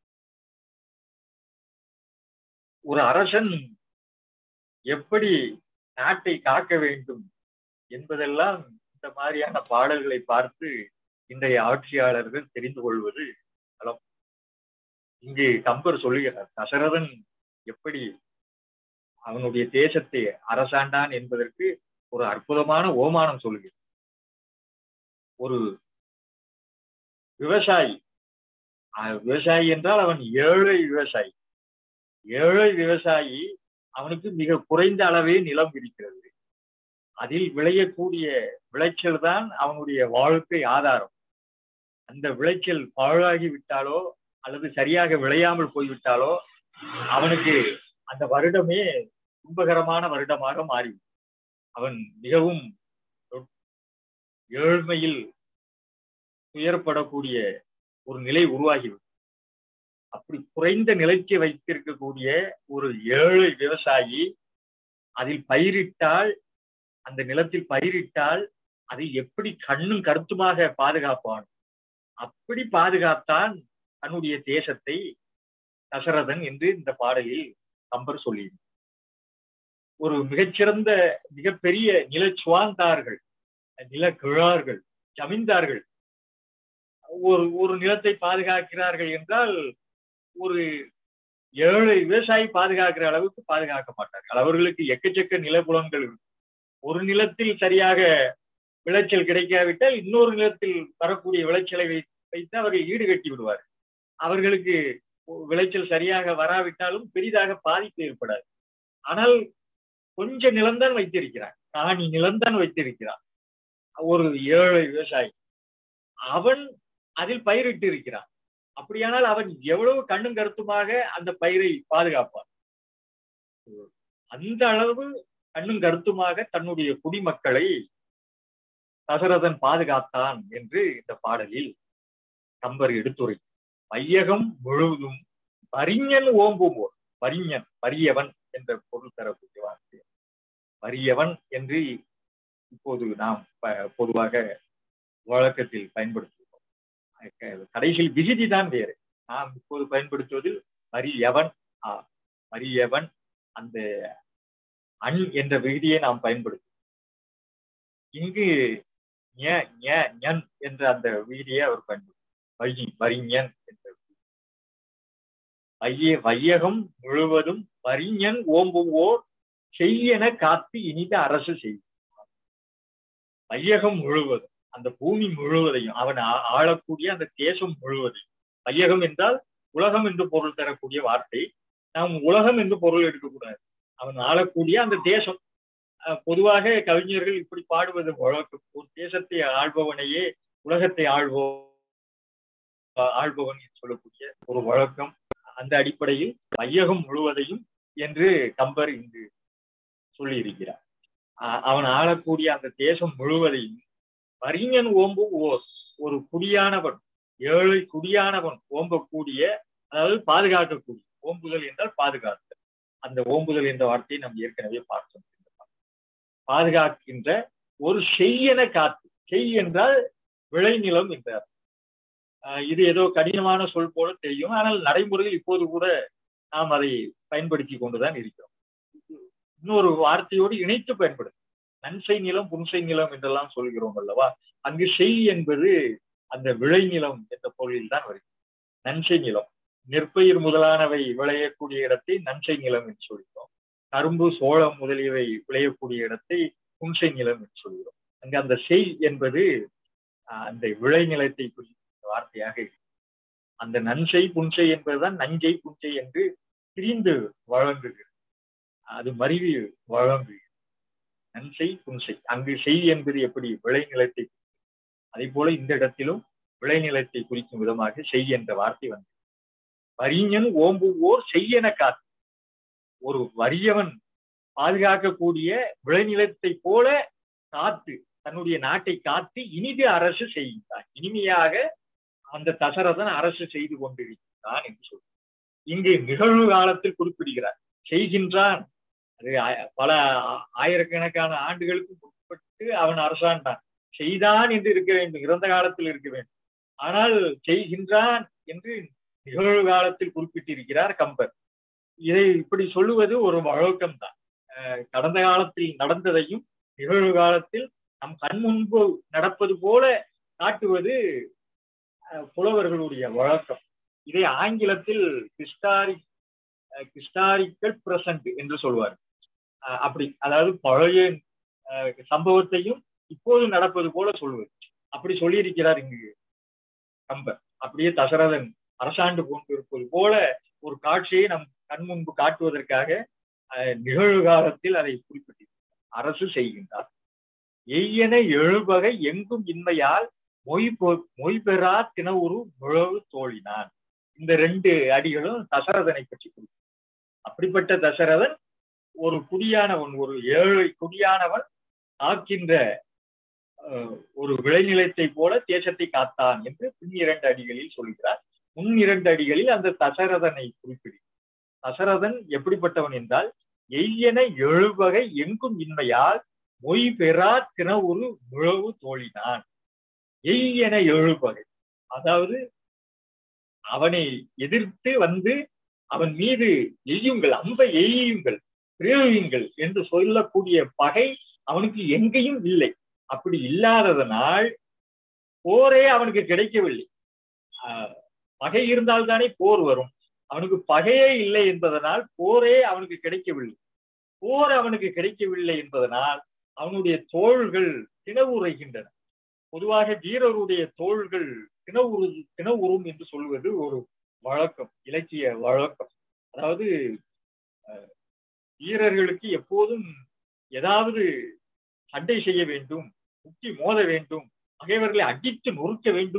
A: ஒரு அரசன் எப்படி நாட்டை காக்க வேண்டும் என்பதெல்லாம் இந்த மாதிரியான பாடல்களை பார்த்து இன்றைய ஆட்சியாளர்கள் தெரிந்து கொள்வது நலம் இங்கு கம்பர் சொல்லுகிறார் தசரதன் எப்படி அவனுடைய தேசத்தை அரசாண்டான் என்பதற்கு ஒரு அற்புதமான ஓமானம் சொல்லுகிறார் ஒரு விவசாயி அஹ் விவசாயி என்றால் அவன் ஏழை விவசாயி ஏழை விவசாயி அவனுக்கு மிக குறைந்த அளவே நிலம் இருக்கிறது அதில் விளையக்கூடிய விளைச்சல் தான் அவனுடைய வாழ்க்கை ஆதாரம் அந்த விளைச்சல் பாழாகி விட்டாலோ அல்லது சரியாக விளையாமல் போய்விட்டாலோ அவனுக்கு அந்த வருடமே துன்பகரமான வருடமாக மாறிவிடும் அவன் மிகவும் ஏழ்மையில் துயரப்படக்கூடிய ஒரு நிலை உருவாகிவிடும் அப்படி குறைந்த நிலைக்கு வைத்திருக்கக்கூடிய ஒரு ஏழை விவசாயி அதில் பயிரிட்டால் அந்த நிலத்தில் பயிரிட்டால் அதை எப்படி கண்ணும் கருத்துமாக பாதுகாப்பான் அப்படி பாதுகாத்தான் தன்னுடைய தேசத்தை தசரதன் என்று இந்த பாடலில் கம்பர் சொல்லியிருந்தார் ஒரு மிகச்சிறந்த மிகப்பெரிய நில சுவாந்தார்கள் நில கிழார்கள் ஜமீன்தார்கள் ஒரு ஒரு நிலத்தை பாதுகாக்கிறார்கள் என்றால் ஒரு ஏழை விவசாயி பாதுகாக்கிற அளவுக்கு பாதுகாக்க மாட்டார்கள் அவர்களுக்கு எக்கச்சக்க நிலப்புலங்கள் இருக்கும் ஒரு நிலத்தில் சரியாக விளைச்சல் கிடைக்காவிட்டால் இன்னொரு நிலத்தில் வரக்கூடிய விளைச்சலை வைத்து அவர்கள் ஈடுகட்டி விடுவார் அவர்களுக்கு விளைச்சல் சரியாக வராவிட்டாலும் பெரிதாக பாதிப்பு ஏற்படாது ஆனால் கொஞ்ச நிலம்தான் வைத்திருக்கிறான் காணி நிலம்தான் வைத்திருக்கிறான் ஒரு ஏழை விவசாயி அவன் அதில் பயிரிட்டு இருக்கிறான் அப்படியானால் அவன் எவ்வளவு கண்ணும் கருத்துமாக அந்த பயிரை பாதுகாப்பான் அந்த அளவு கண்ணும் கருத்துமாக தன்னுடைய குடிமக்களை தசரதன் பாதுகாத்தான் என்று இந்த பாடலில் கம்பர் எடுத்துரை வையகம் முழுவதும் வரிஞன் ஓம்புவோர் வரிஞன் வறியவன் என்ற பொருள் தரக்கூடிய வார்த்தை வறியவன் என்று இப்போது நாம் பொதுவாக வழக்கத்தில் பயன்படுத்துகிறோம் கடைசியில் விகுதி தான் வேறு நாம் இப்போது பயன்படுத்துவதில் வரியவன் ஆ வரியவன் அந்த அன் என்ற விகுதியை நாம் பயன்படுத்தும் இங்கு ஞன் என்ற அந்த விகுதியை அவர் பயன்படுத்தும் வழி வரிஞன் என்ற வைய வையகம் முழுவதும் வரிஞன் ஓம்புவோர் செய்யென காத்து இனித அரசு செய்யும் வையகம் முழுவதும் அந்த பூமி முழுவதையும் அவன் ஆளக்கூடிய அந்த தேசம் முழுவதையும் வையகம் என்றால் உலகம் என்று பொருள் தரக்கூடிய வார்த்தை நாம் உலகம் என்று பொருள் எடுக்கக்கூடாது அவன் ஆளக்கூடிய அந்த தேசம் பொதுவாக கவிஞர்கள் இப்படி பாடுவது வழக்கம் ஒரு தேசத்தை ஆள்பவனையே உலகத்தை ஆள்வோ ஆள்பவன் என்று சொல்லக்கூடிய ஒரு வழக்கம் அந்த அடிப்படையில் வையகம் முழுவதையும் என்று கம்பர் இங்கு சொல்லியிருக்கிறார் அவன் ஆளக்கூடிய அந்த தேசம் முழுவதையும் வரிஞன் ஓம்பு ஓர் ஒரு குடியானவன் ஏழை குடியானவன் ஓம்பக்கூடிய அதாவது பாதுகாக்கக்கூடிய ஓம்புதல் என்றால் பாதுகாத்தல் அந்த ஓம்புதல் என்ற வார்த்தையை நாம் ஏற்கனவே பார்த்தோம் பாதுகாக்கின்ற ஒரு செய்யென காத்து செய் என்றால் விளைநிலம் என்றார் இது ஏதோ கடினமான சொல் போல தெரியும் ஆனால் நடைமுறையில் இப்போது கூட நாம் அதை பயன்படுத்தி கொண்டுதான் இருக்கிறோம் இன்னொரு வார்த்தையோடு இணைத்து பயன்படுத்தும் நன்சை நிலம் புன்சை நிலம் என்றெல்லாம் சொல்கிறோம் அல்லவா அங்கு செய் என்பது அந்த விளைநிலம் என்ற பொருளில் தான் வருகிறது நன்சை நிலம் நெற்பயிர் முதலானவை விளையக்கூடிய இடத்தை நன்சை நிலம் என்று சொல்கிறோம் கரும்பு சோளம் முதலியவை விளையக்கூடிய இடத்தை புன்சை நிலம் என்று சொல்கிறோம் அங்கு அந்த செய் என்பது அந்த விளைநிலத்தை குறித்த வார்த்தையாக இருக்கு அந்த நன்சை புன்சை என்பதுதான் நஞ்சை புன்சை என்று பிரிந்து வழங்குகிறது அது மருவி வழங்குகிறது நன்சை புன்சை அங்கு செய் என்பது எப்படி விளைநிலத்தை அதே போல இந்த இடத்திலும் விளைநிலத்தை குறிக்கும் விதமாக செய் என்ற வார்த்தை வந்தது வரிஞன் ஓம்புவோர் செய்யென காத்து ஒரு வறியவன் பாதுகாக்கக்கூடிய விளைநிலத்தை போல காத்து தன்னுடைய நாட்டை காத்து இனிது அரசு செய்கின்றான் இனிமையாக அந்த தசரதன் அரசு செய்து கொண்டிருக்கிறான் என்று சொல்றார் இங்கு நிகழ்வு காலத்தில் குறிப்பிடுகிறார் செய்கின்றான் அது பல ஆயிரக்கணக்கான ஆண்டுகளுக்கு முற்பட்டு அவன் அரசாண்டான் செய்தான் என்று இருக்க வேண்டும் இறந்த காலத்தில் இருக்க வேண்டும் ஆனால் செய்கின்றான் என்று நிகழ்வு காலத்தில் குறிப்பிட்டிருக்கிறார் கம்பர் இதை இப்படி சொல்லுவது ஒரு வழக்கம் தான் கடந்த காலத்தில் நடந்ததையும் நிகழ்வு காலத்தில் நம் கண் முன்பு நடப்பது போல காட்டுவது புலவர்களுடைய வழக்கம் இதை ஆங்கிலத்தில் கிறிஸ்டாரி கிறிஸ்டாரிக்கல் பிரசன்ட் என்று சொல்வார் அப்படி அதாவது பழைய சம்பவத்தையும் இப்போது நடப்பது போல சொல்வது அப்படி சொல்லியிருக்கிறார் இங்கு கம்பர் அப்படியே தசரதன் அரசாண்டு கொண்டிருப்பது போல ஒரு காட்சியை நம் கண் முன்பு காட்டுவதற்காக நிகழ்காலத்தில் அதை குறிப்பிட்டிருக்கிறார் அரசு செய்கின்றார் எய்யன எழுபகை எங்கும் இன்மையால் மொய் மொய் பெறா தினவுரு முழவு தோழினான் இந்த ரெண்டு அடிகளும் தசரதனை பற்றி குறிக்கும் அப்படிப்பட்ட தசரதன் ஒரு குடியானவன் ஒரு ஏழை குடியானவன் காக்கின்ற ஒரு விளைநிலத்தை போல தேசத்தை காத்தான் என்று பின் இரண்டு அடிகளில் சொல்கிறார் முன் இரண்டு அடிகளில் அந்த தசரதனை குறிப்பிடு தசரதன் எப்படிப்பட்டவன் என்றால் எய்யன எழுவகை எங்கும் இன்மையால் மொய் பெறா தின ஒரு முழவு தோழினான் எய்யன எழுவகை அதாவது அவனை எதிர்த்து வந்து அவன் மீது எய்யுங்கள் அம்பை எய்யுங்கள் பிரயோகியுங்கள் என்று சொல்லக்கூடிய பகை அவனுக்கு எங்கேயும் இல்லை அப்படி இல்லாததனால் போரே அவனுக்கு கிடைக்கவில்லை பகை இருந்தால்தானே போர் வரும் அவனுக்கு பகையே இல்லை என்பதனால் போரே அவனுக்கு கிடைக்கவில்லை போர் அவனுக்கு கிடைக்கவில்லை என்பதனால் அவனுடைய தோள்கள் தினவுரைகின்றன பொதுவாக வீரருடைய தோள்கள் தினவுரு தினவுறும் என்று சொல்வது ஒரு வழக்கம் இலக்கிய வழக்கம் அதாவது வீரர்களுக்கு எப்போதும் ஏதாவது சண்டை செய்ய வேண்டும் முட்டி மோத வேண்டும் பகைவர்களை அடித்து நொறுக்க வேண்டும்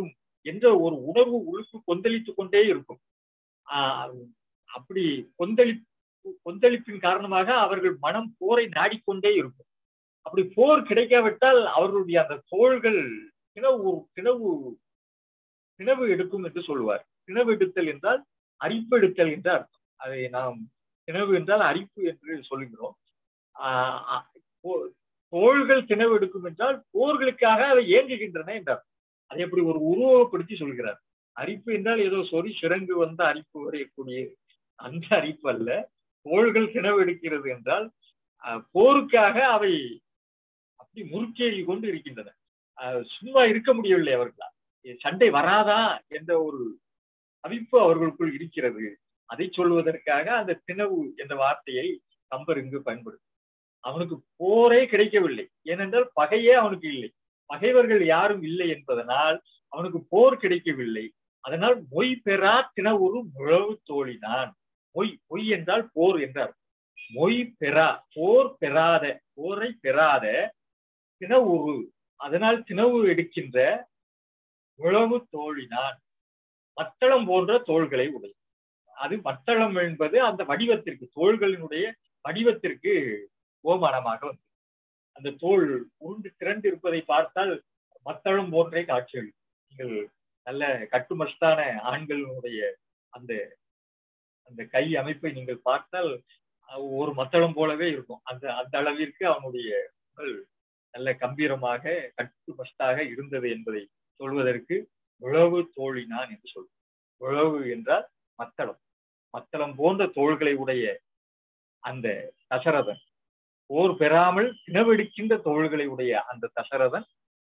A: என்ற ஒரு உணர்வு உழுப்பு கொந்தளித்துக் கொண்டே இருக்கும் ஆஹ் அப்படி கொந்தளிப்பு கொந்தளிப்பின் காரணமாக அவர்கள் மனம் போரை நாடிக்கொண்டே இருக்கும் அப்படி போர் கிடைக்காவிட்டால் அவர்களுடைய அந்த தோள்கள் கிணவு கிணவு கிணவு எடுக்கும் என்று சொல்லுவார் கிணவு எடுத்தல் என்றால் அரிப்பு எடுத்தல் என்று அர்த்தம் அதை நாம் கிணவு என்றால் அரிப்பு என்று சொல்லுகிறோம் ஆஹ் தோள்கள் கிணவு எடுக்கும் என்றால் போர்களுக்காக அவை இயங்குகின்றன என்றார் அதை எப்படி ஒரு உருவகப்படுத்தி சொல்கிறார் அரிப்பு என்றால் ஏதோ சொறி சிறங்கு வந்த அரிப்பு வரையக்கூடிய அந்த அரிப்பு அல்ல தோள்கள் கிணவு எடுக்கிறது என்றால் போருக்காக அவை அப்படி முறுக்கேறி கொண்டு இருக்கின்றன சும்மா இருக்க முடியவில்லை அவர்களால் சண்டை வராதா என்ற ஒரு அவிப்பு அவர்களுக்குள் இருக்கிறது அதை சொல்வதற்காக அந்த திணவு என்ற வார்த்தையை கம்பர் இங்கு பயன்படுத்தும் அவனுக்கு போரே கிடைக்கவில்லை ஏனென்றால் பகையே அவனுக்கு இல்லை பகைவர்கள் யாரும் இல்லை என்பதனால் அவனுக்கு போர் கிடைக்கவில்லை அதனால் மொய் பெறா தினவுரு முழவு தோழினான் மொய் பொய் என்றால் போர் என்றார் மொய் பெறா போர் பெறாத போரை பெறாத தினவுரு அதனால் தினவு எடுக்கின்ற உழவு தோழினான் மத்தளம் போன்ற தோள்களை உடைய அது மத்தளம் என்பது அந்த வடிவத்திற்கு தோள்களினுடைய வடிவத்திற்கு ஓமானமாக வந்து அந்த தோல் உருண்டு திரண்டு இருப்பதை பார்த்தால் மத்தளம் போன்றே காட்சிகள் நீங்கள் நல்ல கட்டுமஸ்தான ஆண்களினுடைய அந்த அந்த கை அமைப்பை நீங்கள் பார்த்தால் ஒரு மத்தளம் போலவே இருக்கும் அந்த அந்த அளவிற்கு அவனுடைய உடல் நல்ல கம்பீரமாக கட்டுமஸ்தாக இருந்தது என்பதை சொல்வதற்கு உழவு தோழினான் என்று சொல்லும் உழவு என்றால் மத்தளம் மத்தளம் போன்ற தோள்களை உடைய அந்த தசரதன் போர் பெறாமல் தினவெடுக்கின்ற தோள்களை உடைய அந்த தசரதன்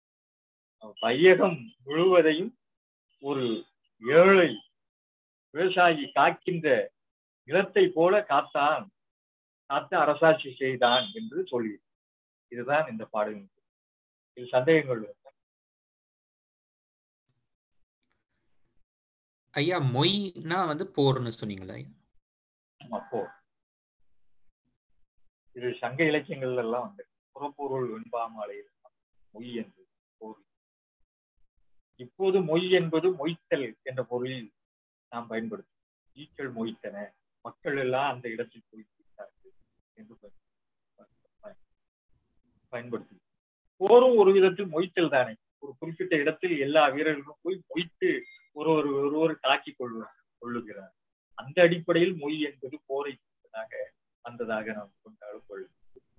A: வையகம் முழுவதையும் ஒரு ஏழை விவசாயி காக்கின்ற நிலத்தை போல காத்தான் காத்து அரசாட்சி செய்தான் என்று சொல்லி இதுதான் இந்த பாடல் இது சந்தேகங்கள்
D: ஐயா மொய்னா வந்து போர்னு சொன்னீங்களா
A: ஆமா போர் இது சங்க இலக்கியங்கள்ல எல்லாம் வந்து புறப்பொருள் வெண்பாமாலை மொய் என்று போர் இப்போது மொய் என்பது மொய்த்தல் என்ற பொருளில் நாம் பயன்படுத்தும் ஈக்கள் மொய்த்தன மக்கள் எல்லாம் அந்த இடத்தில் போய் விட்டார்கள் என்று பயன்படுத்தி போரும் ஒரு விதத்தில் மொய்த்தல் தானே ஒரு குறிப்பிட்ட இடத்தில் எல்லா வீரர்களும் போய் மொய்த்து ஒருவர் ஒருவர் தாக்கிக் கொள்வார் கொள்ளுகிறார் அந்த அடிப்படையில் மொய் என்பது போரை வந்ததாக நாம் கொண்டாடும் கொள்ளும்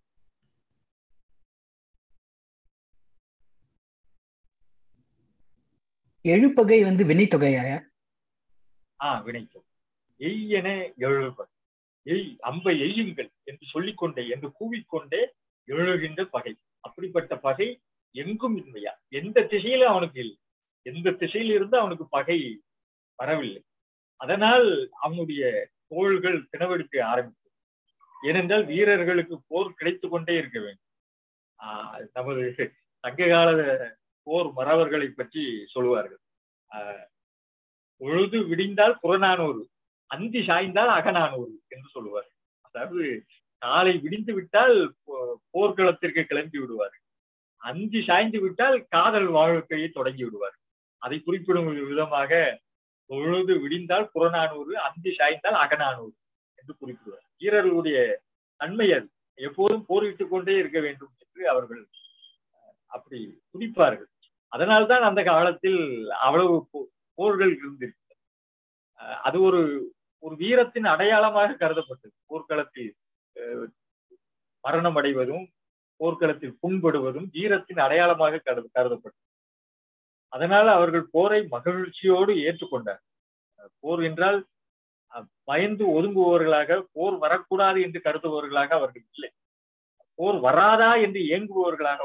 B: எழுப்பகை வந்து வினைத்தொகையா
A: ஆஹ் வினைத்தொகை எய்யென எழுபகை எய் அம்பை எய்யுங்கள் என்று சொல்லிக்கொண்டே என்று கூவிக்கொண்டே எழுகின்ற பகை அப்படிப்பட்ட பகை எங்கும் இல்லையா எந்த திசையிலும் அவனுக்கு இல்லை எந்த திசையில் இருந்து அவனுக்கு பகை வரவில்லை அதனால் அவனுடைய தோள்கள் தினவெடுக்க ஆரம்பித்தது ஏனென்றால் வீரர்களுக்கு போர் கிடைத்து கொண்டே இருக்க வேண்டும் ஆஹ் நமது சங்ககால போர் மறவர்களை பற்றி சொல்லுவார்கள் ஆஹ் பொழுது விடிந்தால் புறநானூறு அந்தி சாய்ந்தால் அகநானூறு என்று சொல்லுவார் அதாவது காலை விடிந்து விட்டால் போர்க்களத்திற்கு கிளம்பி விடுவார் அந்தி சாய்ந்து விட்டால் காதல் வாழ்க்கையை தொடங்கி விடுவார் அதை குறிப்பிடும் விதமாக பொழுது விடிந்தால் புறநானூறு அந்தி சாய்ந்தால் அகநானூறு என்று குறிப்பிடுவார் வீரர்களுடைய தன்மை அது எப்போதும் போரிட்டுக் கொண்டே இருக்க வேண்டும் என்று அவர்கள் அப்படி துடிப்பார்கள் அதனால்தான் அந்த காலத்தில் அவ்வளவு போர்கள் இருந்திருக்கு அது ஒரு ஒரு வீரத்தின் அடையாளமாக கருதப்பட்டது போர்க்களத்தில் மரணம் அடைவதும் போர்க்களத்தில் புண்படுவதும் வீரத்தின் அடையாளமாக கருது கருதப்பட்டது அதனால அவர்கள் போரை மகிழ்ச்சியோடு ஏற்றுக்கொண்டார் போர் என்றால் பயந்து ஒதுங்குபவர்களாக போர் வரக்கூடாது என்று கருதுபவர்களாக அவர்கள் இல்லை போர் வராதா என்று இயங்குபவர்களாக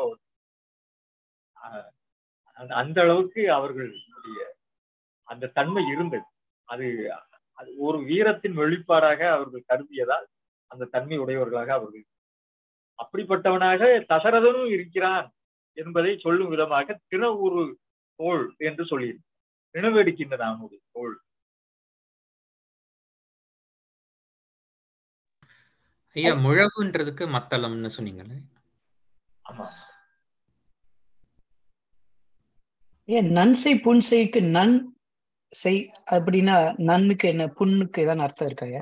A: அந்த அளவுக்கு அவர்களுடைய அந்த தன்மை இருந்தது அது அது ஒரு வீரத்தின் வெளிப்பாடாக அவர்கள் கருதியதால் அந்த தன்மை உடையவர்களாக அவர்கள் அப்படிப்பட்டவனாக தசரதனும் இருக்கிறான் என்பதை சொல்லும் விதமாக தின ஒரு தோல் என்று சொல்லியிருக்கிறார் நினைவெடுக்கின்றன அவனுடைய தோல்
D: ஐயா முழவுன்றதுக்கு மத்தளம்னு சொன்னீங்களே
A: ஆமா
B: ஏன் நன்செய் புன்செய்க்கு நன் செய் அப்படின்னா நன்னுக்கு என்ன புண்ணுக்கு ஏதாவது அர்த்தம் இருக்காயா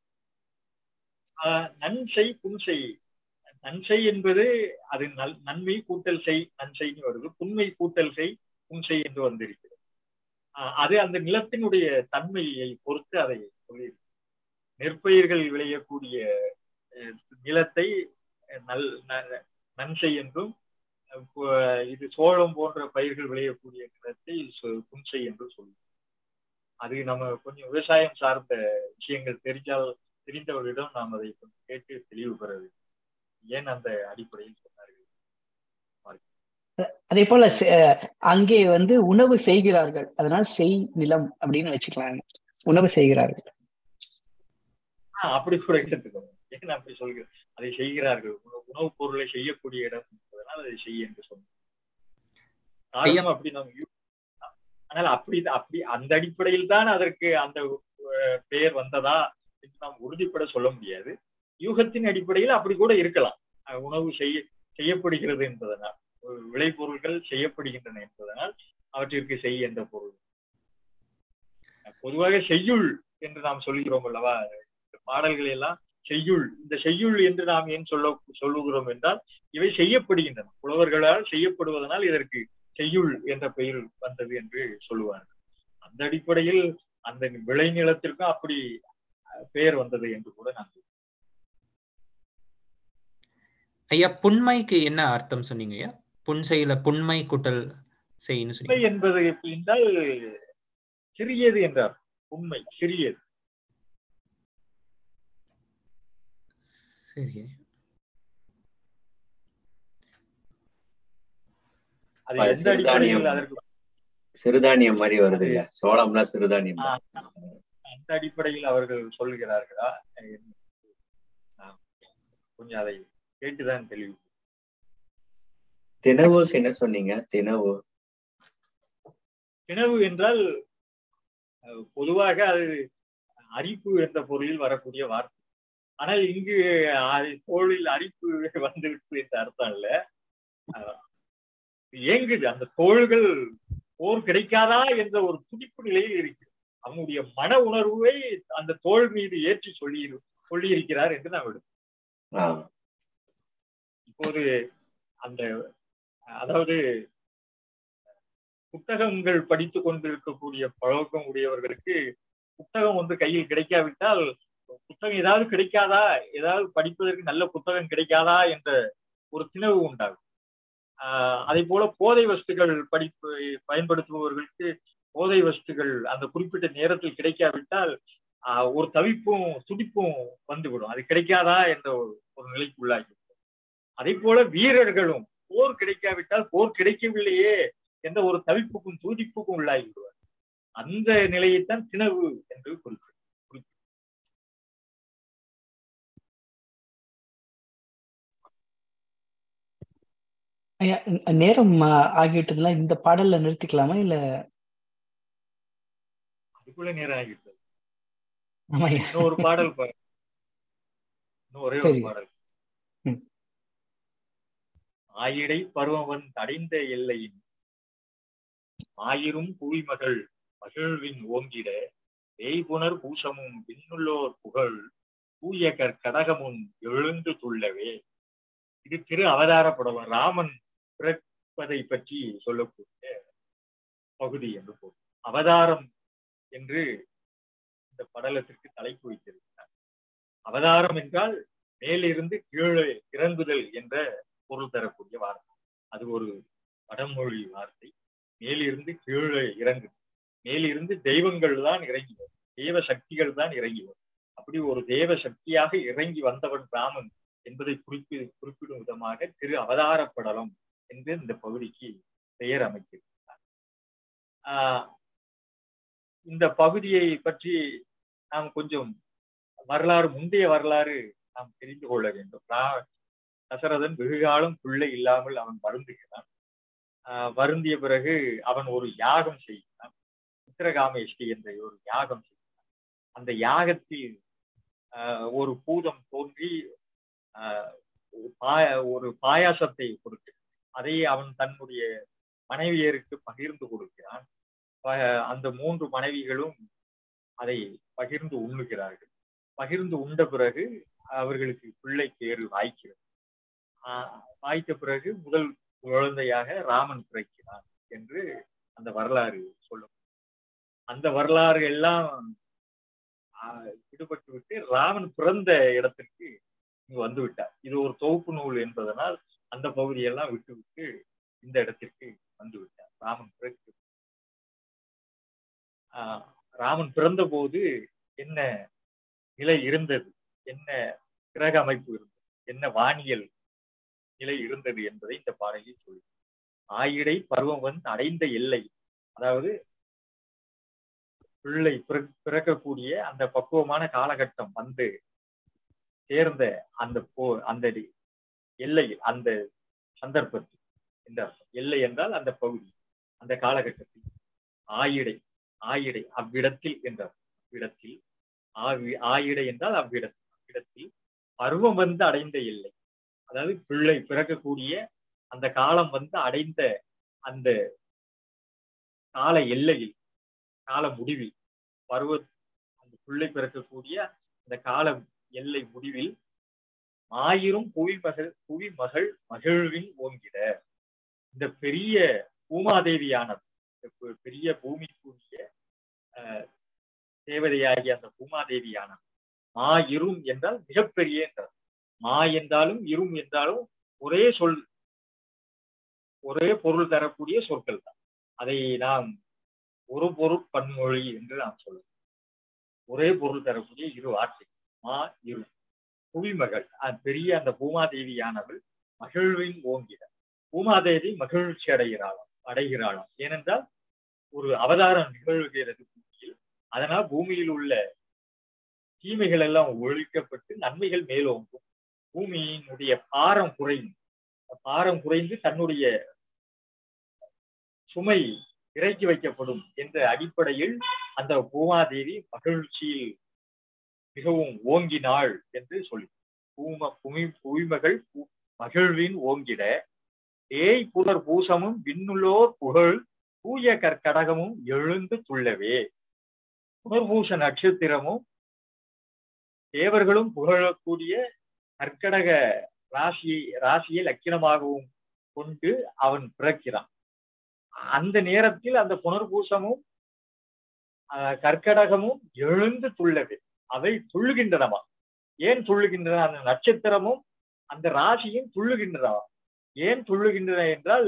A: ஆஹ் நன்செய் புன்செய் நன்செய் என்பது அது நல் நன்மை கூட்டல் செய் நன்செய்ன்னு வருது புன்மை கூட்டல் செய் புன்செய் என்று வந்திருக்கிறது ஆஹ் அது அந்த நிலத்தினுடைய தன்மையை பொறுத்து அதை சொல்லியிருக்கு நெற்பயிர்கள் விளையக்கூடிய அஹ், நிலத்தை அஹ், நல் ந- நன்செய் என்றும் அஹ், பு- இது சோளம் போன்ற பயிர்கள் விளையக்கூடிய நிலத்தை சொ- புன்செய் என்று சொல்லுவோம் அது நம்ம கொஞ்சம் விவசாயம் சார்ந்த விஷயங்கள் தெரிஞ்சால் தெரிந்தவர்களிடம் நாம் அதை கொஞ்சம் கேட்டு தெளிவு பெற வேண்டும் ஏன் அந்த அடிப்படையில் சொன்னார்கள்
B: அதே போல செ- அஹ், அங்கே வந்து உணவு செய்கிறார்கள் அதனால செய் நிலம் அப்படின்னு வச்சுக்கலாம் உணவு செய்கிறார்கள்
A: ஆஹ் அப்படி கூட எடுத்துக்கோங்க ஏன் அப்படி சொல்கிறேன் அதை செய்கிறார்கள் உணவு- உணவுப் பொருளை செய்யக்கூடிய இடம் என்பதனால் அதை செய்ய என்று சொன்னோம் காரணம் அப்படி நாம் யூ- ஆனால் அப்படி அப்படி அந்த அடிப்படையில் தான் அதற்கு அந்த அஹ், பெயர் வந்ததா என்று நாம் உறுதிப்பட சொல்ல முடியாது யூகத்தின் அடிப்படையில் அப்படி கூட இருக்கலாம் அஹ், உணவு செய்ய செய்யப்படுகிறது என்பதனால் ஒரு விளைபொருள்கள் செய்யப்படுகின்றன என்பதனால் அவற்றிற்கு செய் என்ற பொருள் பொதுவாக செய்யுள் என்று நாம் சொல்கிறோம் அல்லவா இந்த பாடல்களை எல்லாம் செய்யுள் இந்த செய்யுள் என்று நாம் ஏன் சொல்ல சொல்லுகிறோம் என்றால் இவை செய்யப்படுகின்றன புலவர்களால் செய்யப்படுவதனால் இதற்கு செய்யுள் என்ற பெயர் வந்தது என்று சொல்லுவார்கள் அந்த அடிப்படையில் அந்த விளைநிலத்திற்கும் அப்படி அஹ், பெயர் வந்தது என்று கூட நான் சொல்லுவேன்.
D: ஐயா புண்மைக்கு என்ன அர்த்தம் சொன்னீங்க ஐயா புன்செய்ல புண்மை கூட்டல் செய்ன்னு
A: உண்மை
D: சொன்னீங்க
A: என்பது எப்படி என்றால் சிறியது என்றார் உண்மை சிறியது
D: சரி
A: அது
C: அது
A: எந்த அடிப்படையில்
C: சிறுதானியம்.
A: அதற்கு
C: சிறுதானியம் மாதிரி வருது இல்ல சோளம்லாம் சிறுதானியம் தான்.
A: அந்த அடிப்படையில் அவர்கள் சொல்கிறார்களா நான் கொஞ்சம் அதை கேட்டுதான் தெளிவு
C: தினவுக்கு என்ன சொன்னீங்க தினவு
A: கிணவு என்றால் அஹ், பொதுவாக அது அரிப்பு என்ற பொருளில் வரக்கூடிய வார்த்தை ஆனால் இங்கு அஹ், தோளில் அரிப்பு வந்துவிட்டு என்ற அர்த்தம் இல்ல அஹ், ஏங்குது அந்த தோள்கள் போர் கிடைக்காதா என்ற ஒரு துடிப்பு நிலையில் இருக்கு அவனுடைய மன உணர்வை அந்த தோள் மீது ஏற்றி சொல்லி சொல்லியிருக்கிறார் என்று நாம் எடுத்தோம்
C: ஆஹ்
A: இப்போது அந்த அதாவது புத்தகங்கள் படித்து கொண்டிருக்கக்கூடிய பழக்கம் உடையவர்களுக்கு புத்தகம் வந்து கையில் கிடைக்காவிட்டால் புத்தகம் ஏதாவது கிடைக்காதா ஏதாவது படிப்பதற்கு நல்ல புத்தகம் கிடைக்காதா என்ற ஒரு திணவு உண்டாகும் ஆஹ் அதே போல போதை வஸ்துகள் படிப்பு பயன்படுத்துபவர்களுக்கு போதை வஸ்துகள் அந்த குறிப்பிட்ட நேரத்தில் கிடைக்காவிட்டால் ஆஹ் ஒரு தவிப்பும் துடிப்பும் வந்துவிடும் அது கிடைக்காதா என்ற ஒரு ஒரு நிலைக்கு உள்ளாகி அதே போல வீரர்களும் போர் கிடைக்காவிட்டால் போர் கிடைக்கவில்லையே என்ற ஒரு தவிப்புக்கும் துடிப்புக்கும் உள்ளாகி விடுவார் அந்த நிலையைத்தான் திணவு என்று குறிப்பிடும்
B: ஐயா, ந- நேரம் ஆ- ஆகிவிட்டதுல இந்த பாடல்ல நிறுத்திக்கலாமா இல்ல
A: அதுக்குள்ள நேரம் ஆகிவிட்டது
B: ஆமா ஐயா.
A: இன்னும் ஒரு பாடல் பா- இன்னும் ஒரே ஒரு
B: சரி.
A: பாடல்
B: ம்.
A: ஆயிடை பருவவன் தடைந்த எல்லையின் ஆயிரும் புவிமகள் மகிழ்வின் ஓங்கிட வேய்புணர் பூசமும் விண்ணுள்ளோர் புகழ் தூய கற்கடகமும் எழுந்து துள்ளவே இது திரு அவதார படம் ராமன் பிறப்பதை பற்றி சொல்லக்கூடிய பகுதி என்று பொருள் அவதாரம் என்று இந்த படலத்திற்கு தலைப்பு வைத்திருக்கிறார் அவதாரம் என்றால் மேலிருந்து கீழே இறங்குதல் என்ற பொருள் தரக்கூடிய வார்த்தை அது ஒரு வடமொழி வார்த்தை மேலிருந்து கீழே இறங்கு மேலிருந்து தெய்வங்கள் தான் இறங்கி வரும் தேவ சக்திகள் தான் இறங்கி வரும் அப்படி ஒரு தேவ சக்தியாக இறங்கி வந்தவன் ராமன் என்பதை குறிப்பி குறிப்பிடும் விதமாக திரு அவதார படலம் என்று இந்த பகுதிக்கு பெயர் அமைத்திருக்கிறார் ஆஹ் இந்த பகுதியை பற்றி நாம் கொஞ்சம் வரலாறு முந்தைய வரலாறு நாம் தெரிந்து கொள்ள வேண்டும் ரா- தசரதன் வெகுகாலம் பிள்ளை இல்லாமல் அவன் வருந்துகிறான் ஆஹ் வருந்திய பிறகு அவன் ஒரு யாகம் செய்கிறான் உத்தரகாமேஷ்டி என்ற ஒரு யாகம் செய்கிறான் அந்த யாகத்தில் ஆஹ் ஒரு பூதம் தோன்றி ஆஹ் ஒரு பாய- ஒரு பாயாசத்தை கொடுக்கிறது அதை அவன் தன்னுடைய மனைவியருக்கு பகிர்ந்து கொடுக்கிறான் ப- அந்த மூன்று மனைவிகளும் அதை பகிர்ந்து உண்ணுகிறார்கள் பகிர்ந்து உண்ட பிறகு அவர்களுக்கு பிள்ளை பேரு வாய்க்கிறது ஆஹ் வாய்த்த பிறகு முதல் குழந்தையாக ராமன் பிறக்கிறான் என்று அந்த வரலாறு சொல்லும் அந்த வரலாறு எல்லாம் ஆஹ் விடுபட்டு விட்டு ராமன் பிறந்த இடத்திற்கு இங்கு வந்து விட்டார் இது ஒரு தொகுப்பு நூல் என்பதனால் அந்த பகுதியெல்லாம் விட்டு விட்டு இந்த இடத்திற்கு வந்து விட்டார் ராமன் பிறகு ஆஹ் ராமன் பிறந்த போது என்ன நிலை இருந்தது என்ன கிரக அமைப்பு இருந்தது என்ன வானியல் நிலை இருந்தது என்பதை இந்த பாடலில் சொல்லி ஆயிடை பருவம் வந்து அடைந்த எல்லை அதாவது பிள்ளை பிற- பிறக்கக்கூடிய அந்த பக்குவமான காலகட்டம் வந்து சேர்ந்த அந்த போ அந்த டி- எல்லையில் அந்த சந்தர்ப்பத்தில் இந்த அர்த்தம். எல்லை என்றால் அந்த பகுதி அந்த காலகட்டத்தில் ஆயிடை ஆயிடை அவ்விடத்தில் என்ற அர்த்தம். அவ்விடத்தில் ஆவி ஆயிடை என்றால் அவ்விடத்தில் அவ்விடத்தில் பருவம் வந்து அடைந்த எல்லை அதாவது பிள்ளை பிறக்கக்கூடிய அந்த காலம் வந்து அடைந்த அந்த கால எல்லையில் கால முடிவில் பருவ அந்த பிள்ளை பிறக்கக்கூடிய அந்த கால எல்லை முடிவில் ஆயிரம் புவி மகள் புவி மகள் மகிழ்வின் ஓங்கிட இந்த பெரிய பூமாதேவியானது இந்த பெ- பெரிய பூமிக்குரிய அஹ், தேவதையாகிய அந்த பூமாதேவியானது மா இரும் என்றால் மிகப்பெரிய என்றார் மா என்றாலும் இரும் என்றாலும் ஒரே சொல் ஒரே பொருள் தரக்கூடிய சொற்கள் தான் அதை நாம் ஒரு பொருள் பன்மொழி என்று நாம் சொல்லுவோம் ஒரே பொருள் தரக்கூடிய இரு வார்த்தை மா இரு புவிமகள் அந்த பெரிய அந்த பூமாதேவியானவள் மகிழ்வின் ஓங்கிட பூமாதேவி மகிழ்ச்சி அடைகிறாளாம் அடைகிறாளாம் ஏனென்றால் ஒரு அவதாரம் நிகழ்கிறது பூமியில் அதனால் பூமியில் உள்ள தீமைகள் எல்லாம் ஒழிக்கப்பட்டு நன்மைகள் மேலோங்கும் பூமியினுடைய பாரம் குறையும் பாரம் குறைந்து தன்னுடைய சுமை இறக்கி வைக்கப்படும் என்ற அடிப்படையில் அந்த பூமாதேவி மகிழ்ச்சியில் மிகவும் ஓங்கினாள் என்று சொல்லி பூம புமி புவிமகள் பு- மகிழ்வின் ஓங்கிட ஏய் புதர் பூசமும் விண்ணுள்ளோர் புகழ் தூய கற்கடகமும் எழுந்து துள்ளவே புனர்பூச நட்சத்திரமும் தேவர்களும் புகழக்கூடிய கற்கடக ராசியை ராசியை லக்கினமாகவும் கொண்டு அவன் பிறக்கிறான் அந்த நேரத்தில் அந்த புனர்பூசமும் ஆஹ், கற்கடகமும் எழுந்து துள்ளவே அவை துள்ளுகின்றனவா ஏன் துள்ளுகின்றன அந்த நட்சத்திரமும் அந்த ராசியும் துள்ளுகின்றனவா ஏன் துள்ளுகின்றன என்றால்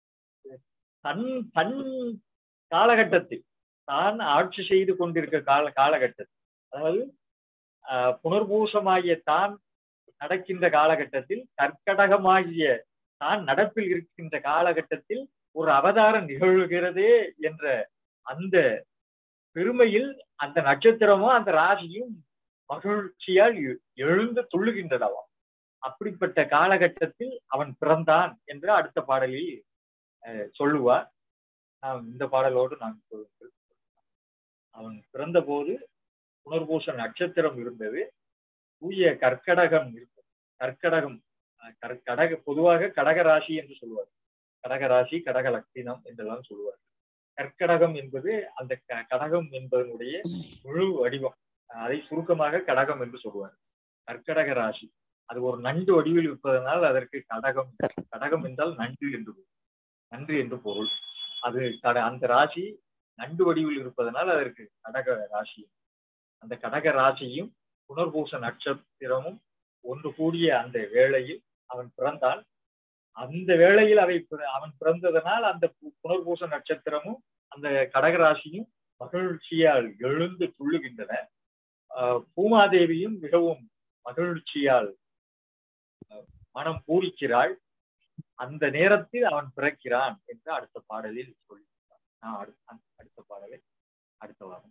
A: தன் தன் காலகட்டத்தில் தான் ஆட்சி செய்து கொண்டிருக்க கால காலகட்டத்தில் அதாவது ஆஹ், புனர்பூசமாகிய தான் நடக்கின்ற காலகட்டத்தில் கற்கடகமாகிய தான் நடப்பில் இருக்கின்ற காலகட்டத்தில் ஒரு அவதாரம் நிகழ்கிறதே என்ற அந்த பெருமையில் அந்த நட்சத்திரமும் அந்த ராசியும் மகிழ்ச்சியால் எ- எழுந்து துள்ளுகின்றனவாம் அப்படிப்பட்ட காலகட்டத்தில் அவன் பிறந்தான் என்று அடுத்த பாடலில் அஹ், சொல்லுவார் நாம் இந்த பாடலோடு நான் சொல்லுங்கள் அவன் பிறந்தபோது புனர்பூச நட்சத்திரம் இருந்தது தூய கற்கடகம் இருந்தது கற்கடகம் அஹ், கற்கடக பொதுவாக கடக ராசி என்று சொல்லுவார் கடக ராசி கடக லட்சினம் என்றெல்லாம் சொல்லுவார் கற்கடகம் என்பது அந்த க- கடகம் என்பதனுடைய முழு வடிவம் அதை சுருக்கமாக கடகம் என்று சொல்லுவார் கற்கடக ராசி அது ஒரு நண்டு வடிவில் இருப்பதனால் அதற்கு கடகம் கடகம் என்றால் நண்டு என்று பொருள். நன்று என்று பொருள் அது கட அந்த ராசி நண்டு வடிவில் இருப்பதனால் அதற்கு கடக ராசி அந்த கடக ராசியும் புனர்பூச நட்சத்திரமும் ஒன்று கூடிய அந்த வேளையில் அவன் பிறந்தான் அந்த வேளையில் அவை பிற- அவன் பிறந்ததனால் அந்த பு- புனர்பூச நட்சத்திரமும் அந்த கடகராசியும் மகிழ்ச்சியால் எழுந்து துள்ளுகின்றன ஆஹ் பூமாதேவியும் மிகவும் மகிழ்ச்சியால் ஆஹ் மனம் பூரிக்கிறாள் அந்த நேரத்தில் அவன் பிறக்கிறான் என்று அடுத்த பாடலில் சொல்லியிருக்கான் நான் அடுத்த அடுத்த பாடலை அடுத்த வாரம்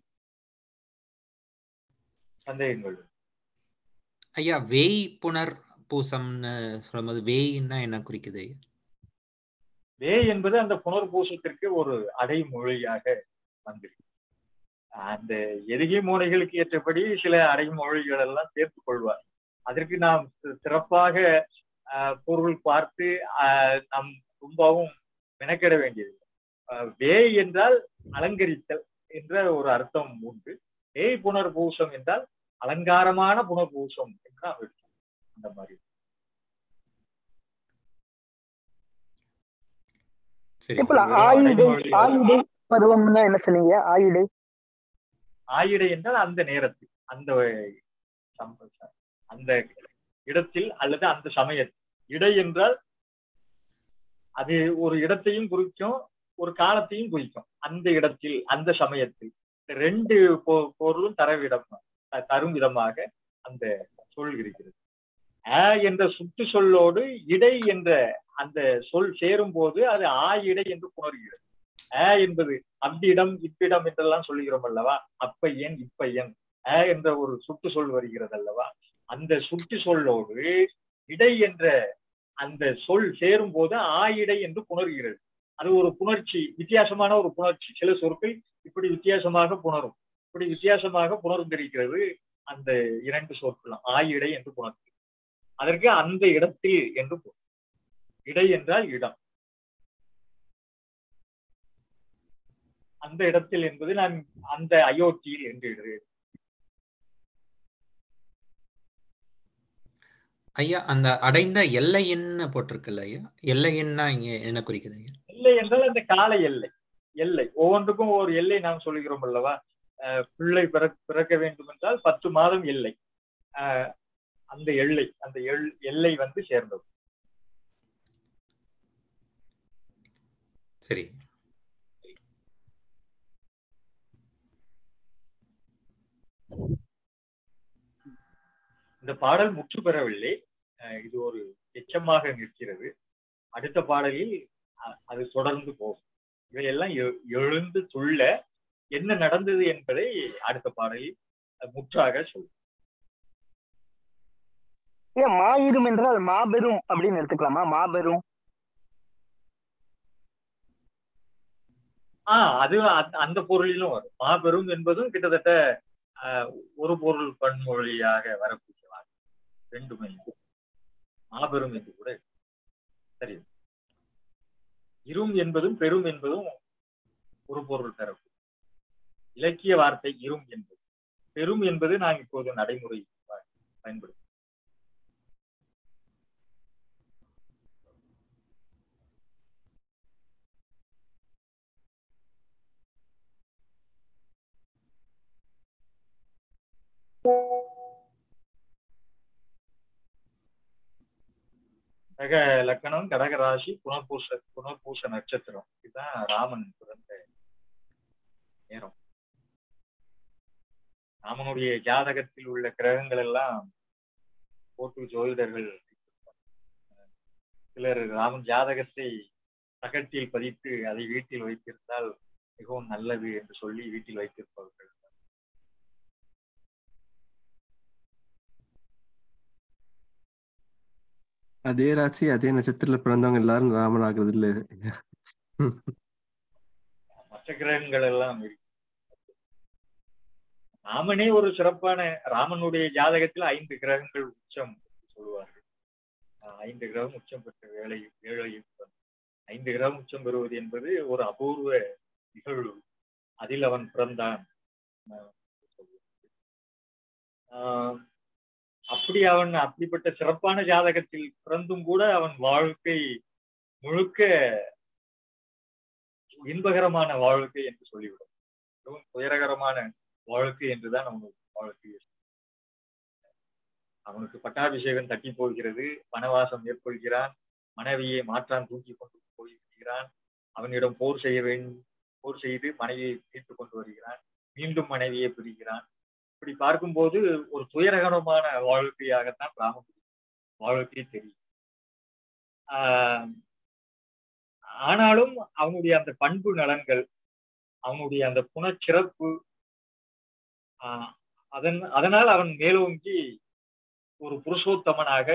A: சந்தேகங்கள்
D: ஐயா வேய் புனர் பூசம்னு சொல்லும்போது வேய்ன்னா என்ன குறிக்குது ஐயா?
A: வே என்பது அந்த புனர்பூசத்திற்கு ஒரு அடைமொழியாக வந்திருக்கு அந்த எதுகை மூனைகளுக்கு ஏற்றபடி சில அடைமொழிகள் எல்லாம் சேர்த்துக் கொள்வார் அதற்கு நாம் சி- சிறப்பாக ஆஹ், பொருள் பார்த்து ஆஹ், நம் ரொம்பவும் மெனக்கெட வேண்டியதில்லை அஹ் வே என்றால் அலங்கரித்தல் என்ற ஒரு அர்த்தம் உண்டு வேய் புனர்பூசம் என்றால் அலங்காரமான புனர்பூசம் என்று நாம் எடுத்தோம் அந்த மாதிரி
D: சரி
E: இப்போ
A: வெறும்
E: ஆயுடை
A: அடைமொழி
E: ஆயுடை பருவம்னா என்ன சொன்னீங்க ஆயுடை
A: ஆயிடை என்றால் அந்த நேரத்தில் அந்த சம்ப- அந்த இடத்தில் அல்லது அந்த சமயத்தில் இடை என்றால் அது ஒரு இடத்தையும் குறிக்கும் ஒரு காலத்தையும் குறிக்கும் அந்த இடத்தில் அந்த சமயத்தில் இந்த ரெண்டு பொ- பொருளும் தரவிடம் த- தரும் விதமாக அந்த சொல் இருக்கிறது அ என்ற சுட்டு சொல்லோடு இடை என்ற அந்த சொல் சேரும் போது அது ஆ இடை என்று புணர்கிறது அ என்பது அவ்விடம் இப்பிடம் என்றெல்லாம் சொல்லுகிறோம் அல்லவா அப்பையன் இப்பையன் அ என்ற ஒரு சுட்டு சொல் வருகிறது அல்லவா அந்த சுட்டு சொல்லோடு இடை என்ற அந்த சொல் சேரும் போது ஆயிடை என்று புணர்கிறது அது ஒரு புணர்ச்சி வித்தியாசமான ஒரு புணர்ச்சி சில சொற்கள் இப்படி வித்தியாசமாக புணரும் இப்படி வித்தியாசமாக புணர்ந்திருக்கிறது அந்த இரண்டு சொற்களும் ஆயிடை என்று புணர்ச்சி அதற்கு அந்த இடத்தில் என்று பொருள் இடை என்றால் இடம் அந்த இடத்தில் என்பது நான் அந்த அயோத்தியில் என்று எழுதுகிறேன்
D: ஐயா அந்த அடைந்த எல்லை என்ன போட்டிருக்குல்ல ஐயா எல்லை என்ன இங்க என்ன குறிக்குது ஐயா
A: எல்லை என்றால் அந்த கால எல்லை எல்லை ஒவ்வொன்றுக்கும் ஒரு எல்லை நாம் சொல்லுகிறோம் அல்லவா அஹ் பிள்ளை பிறக்க பிறக்க வேண்டும் என்றால் பத்து மாதம் எல்லை அஹ் அந்த எல்லை அந்த எல் எல்லை வந்து சேர்ந்தது
D: சரி
A: இந்த பாடல் முற்று பெறவில்லை அஹ் இது ஒரு எச்சமாக நிற்கிறது அடுத்த பாடலில் அ- அது தொடர்ந்து போகும் இவையெல்லாம் எ- எழுந்து துள்ள என்ன நடந்தது என்பதை அடுத்த பாடலில் அஹ், முற்றாக சொல்லும்
E: ஏன் மாயிரும் என்றால் மாபெரும் அப்படின்னு எடுத்துக்கலாமா மாபெரும்
A: ஆஹ் அது அந்த- அந்த பொருளிலும் வரும் மாபெரும் என்பதும் கிட்டத்தட்ட ஆஹ், ஒரு பொருள் பன்மொழியாக வரக்கூடிய வார்த்தை ரெண்டுமே மாபெரும் என்று கூட இருக்கு. சரி இரும் என்பதும் பெரும் என்பதும் ஒரு பொருள் தரப்பு இலக்கிய வார்த்தை இரும் என்பது பெரும் என்பது நான் இப்போது நடைமுறை பயன்படுத்தும் கடக லக்கணம் கடக ராசி புனர்பூச புனர்பூச நட்சத்திரம் இதுதான் ராமன் பிறந்த நேரம் ராமனுடைய ஜாதகத்தில் உள்ள கிரகங்கள் எல்லாம் போட்டு ஜோதிடர்கள் சிலர் ராமன் ஜாதகத்தை தகட்டில் பதித்து அதை வீட்டில் வைத்திருந்தால் மிகவும் நல்லது என்று சொல்லி வீட்டில் வைத்திருப்பவர்கள்
F: அதே ராசி அதே நட்சத்திரத்துல பிறந்தவங்க எல்லாரும் ராமன் ஆகுறது இல்ல
A: மற்ற கிரகங்கள் எல்லாம் இருக்கு ராமனே ஒரு சிறப்பான ராமனுடைய ஜாதகத்தில் ஐந்து கிரகங்கள் உச்சம் என்று சொல்லுவார்கள் ஆஹ் ஐந்து கிரகம் உச்சம் பெற்ற வேலை வேளையில் ஐந்து கிரகம் உச்சம் பெறுவது என்பது ஒரு அபூர்வ நிகழ்வு அதில் அவன் பிறந்தான் ஆஹ் ஆஹ் அப்படி அவன் அப்படிப்பட்ட சிறப்பான ஜாதகத்தில் பிறந்தும் கூட அவன் வாழ்க்கை முழுக்க இன்பகரமான வாழ்க்கை என்று சொல்லிவிடும் மிகவும் துயரகரமான வாழ்க்கை என்றுதான் அவனுக்கு வாழ்க்கை அவனுக்கு பட்டாபிஷேகம் தட்டி போகிறது வனவாசம் மேற்கொள்கிறான் மனைவியை மாற்றான் தூக்கி கொண்டு போய்விடுகிறான் அவனிடம் போர் செய்ய வேண்டும் போர் செய்து மனைவியை மீட்டு கொண்டு வருகிறான் மீண்டும் மனைவியை பிரிகிறான் இப்படி பார்க்கும்போது ஒரு துயரகரமான வாழ்க்கையாகத்தான் ராமன் வாழ்க்கை தெரியும் ஆஹ் ஆனாலும் அவனுடைய அந்த பண்பு நலன்கள் அவனுடைய அந்த குணச்சிறப்பு ஆஹ் அதன் அதனால் அவன் மேலோங்கி ஒரு புருஷோத்தமனாக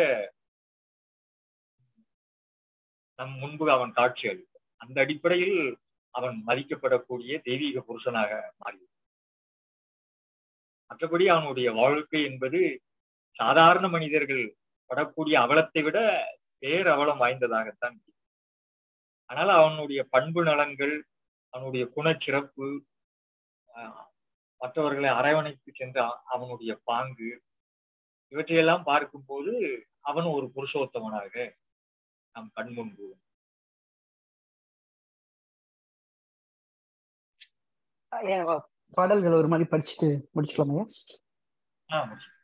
A: நம் முன்பு அவன் காட்சி அளித்தான் அந்த அடிப்படையில் அவன் மதிக்கப்படக்கூடிய தெய்வீக புருஷனாக மாறி மற்றபடி அவனுடைய வாழ்க்கை என்பது சாதாரண மனிதர்கள் படக்கூடிய அவலத்தை விட பேரவலம் வாய்ந்ததாகத்தான் இருக்கு. அதனால அவனுடைய பண்பு நலன்கள் அவனுடைய குணச்சிறப்பு ஆஹ், மற்றவர்களை அரவணைத்து சென்ற அ- அவனுடைய பாங்கு இவற்றையெல்லாம் பார்க்கும்போது அவன் ஒரு புருஷோத்தமனாக நாம் கண்முன்பு
B: பாடல்கள் ஒரு மாதிரி படிச்சுட்டு முடிச்சுக்கலாமா
A: ஆஹ்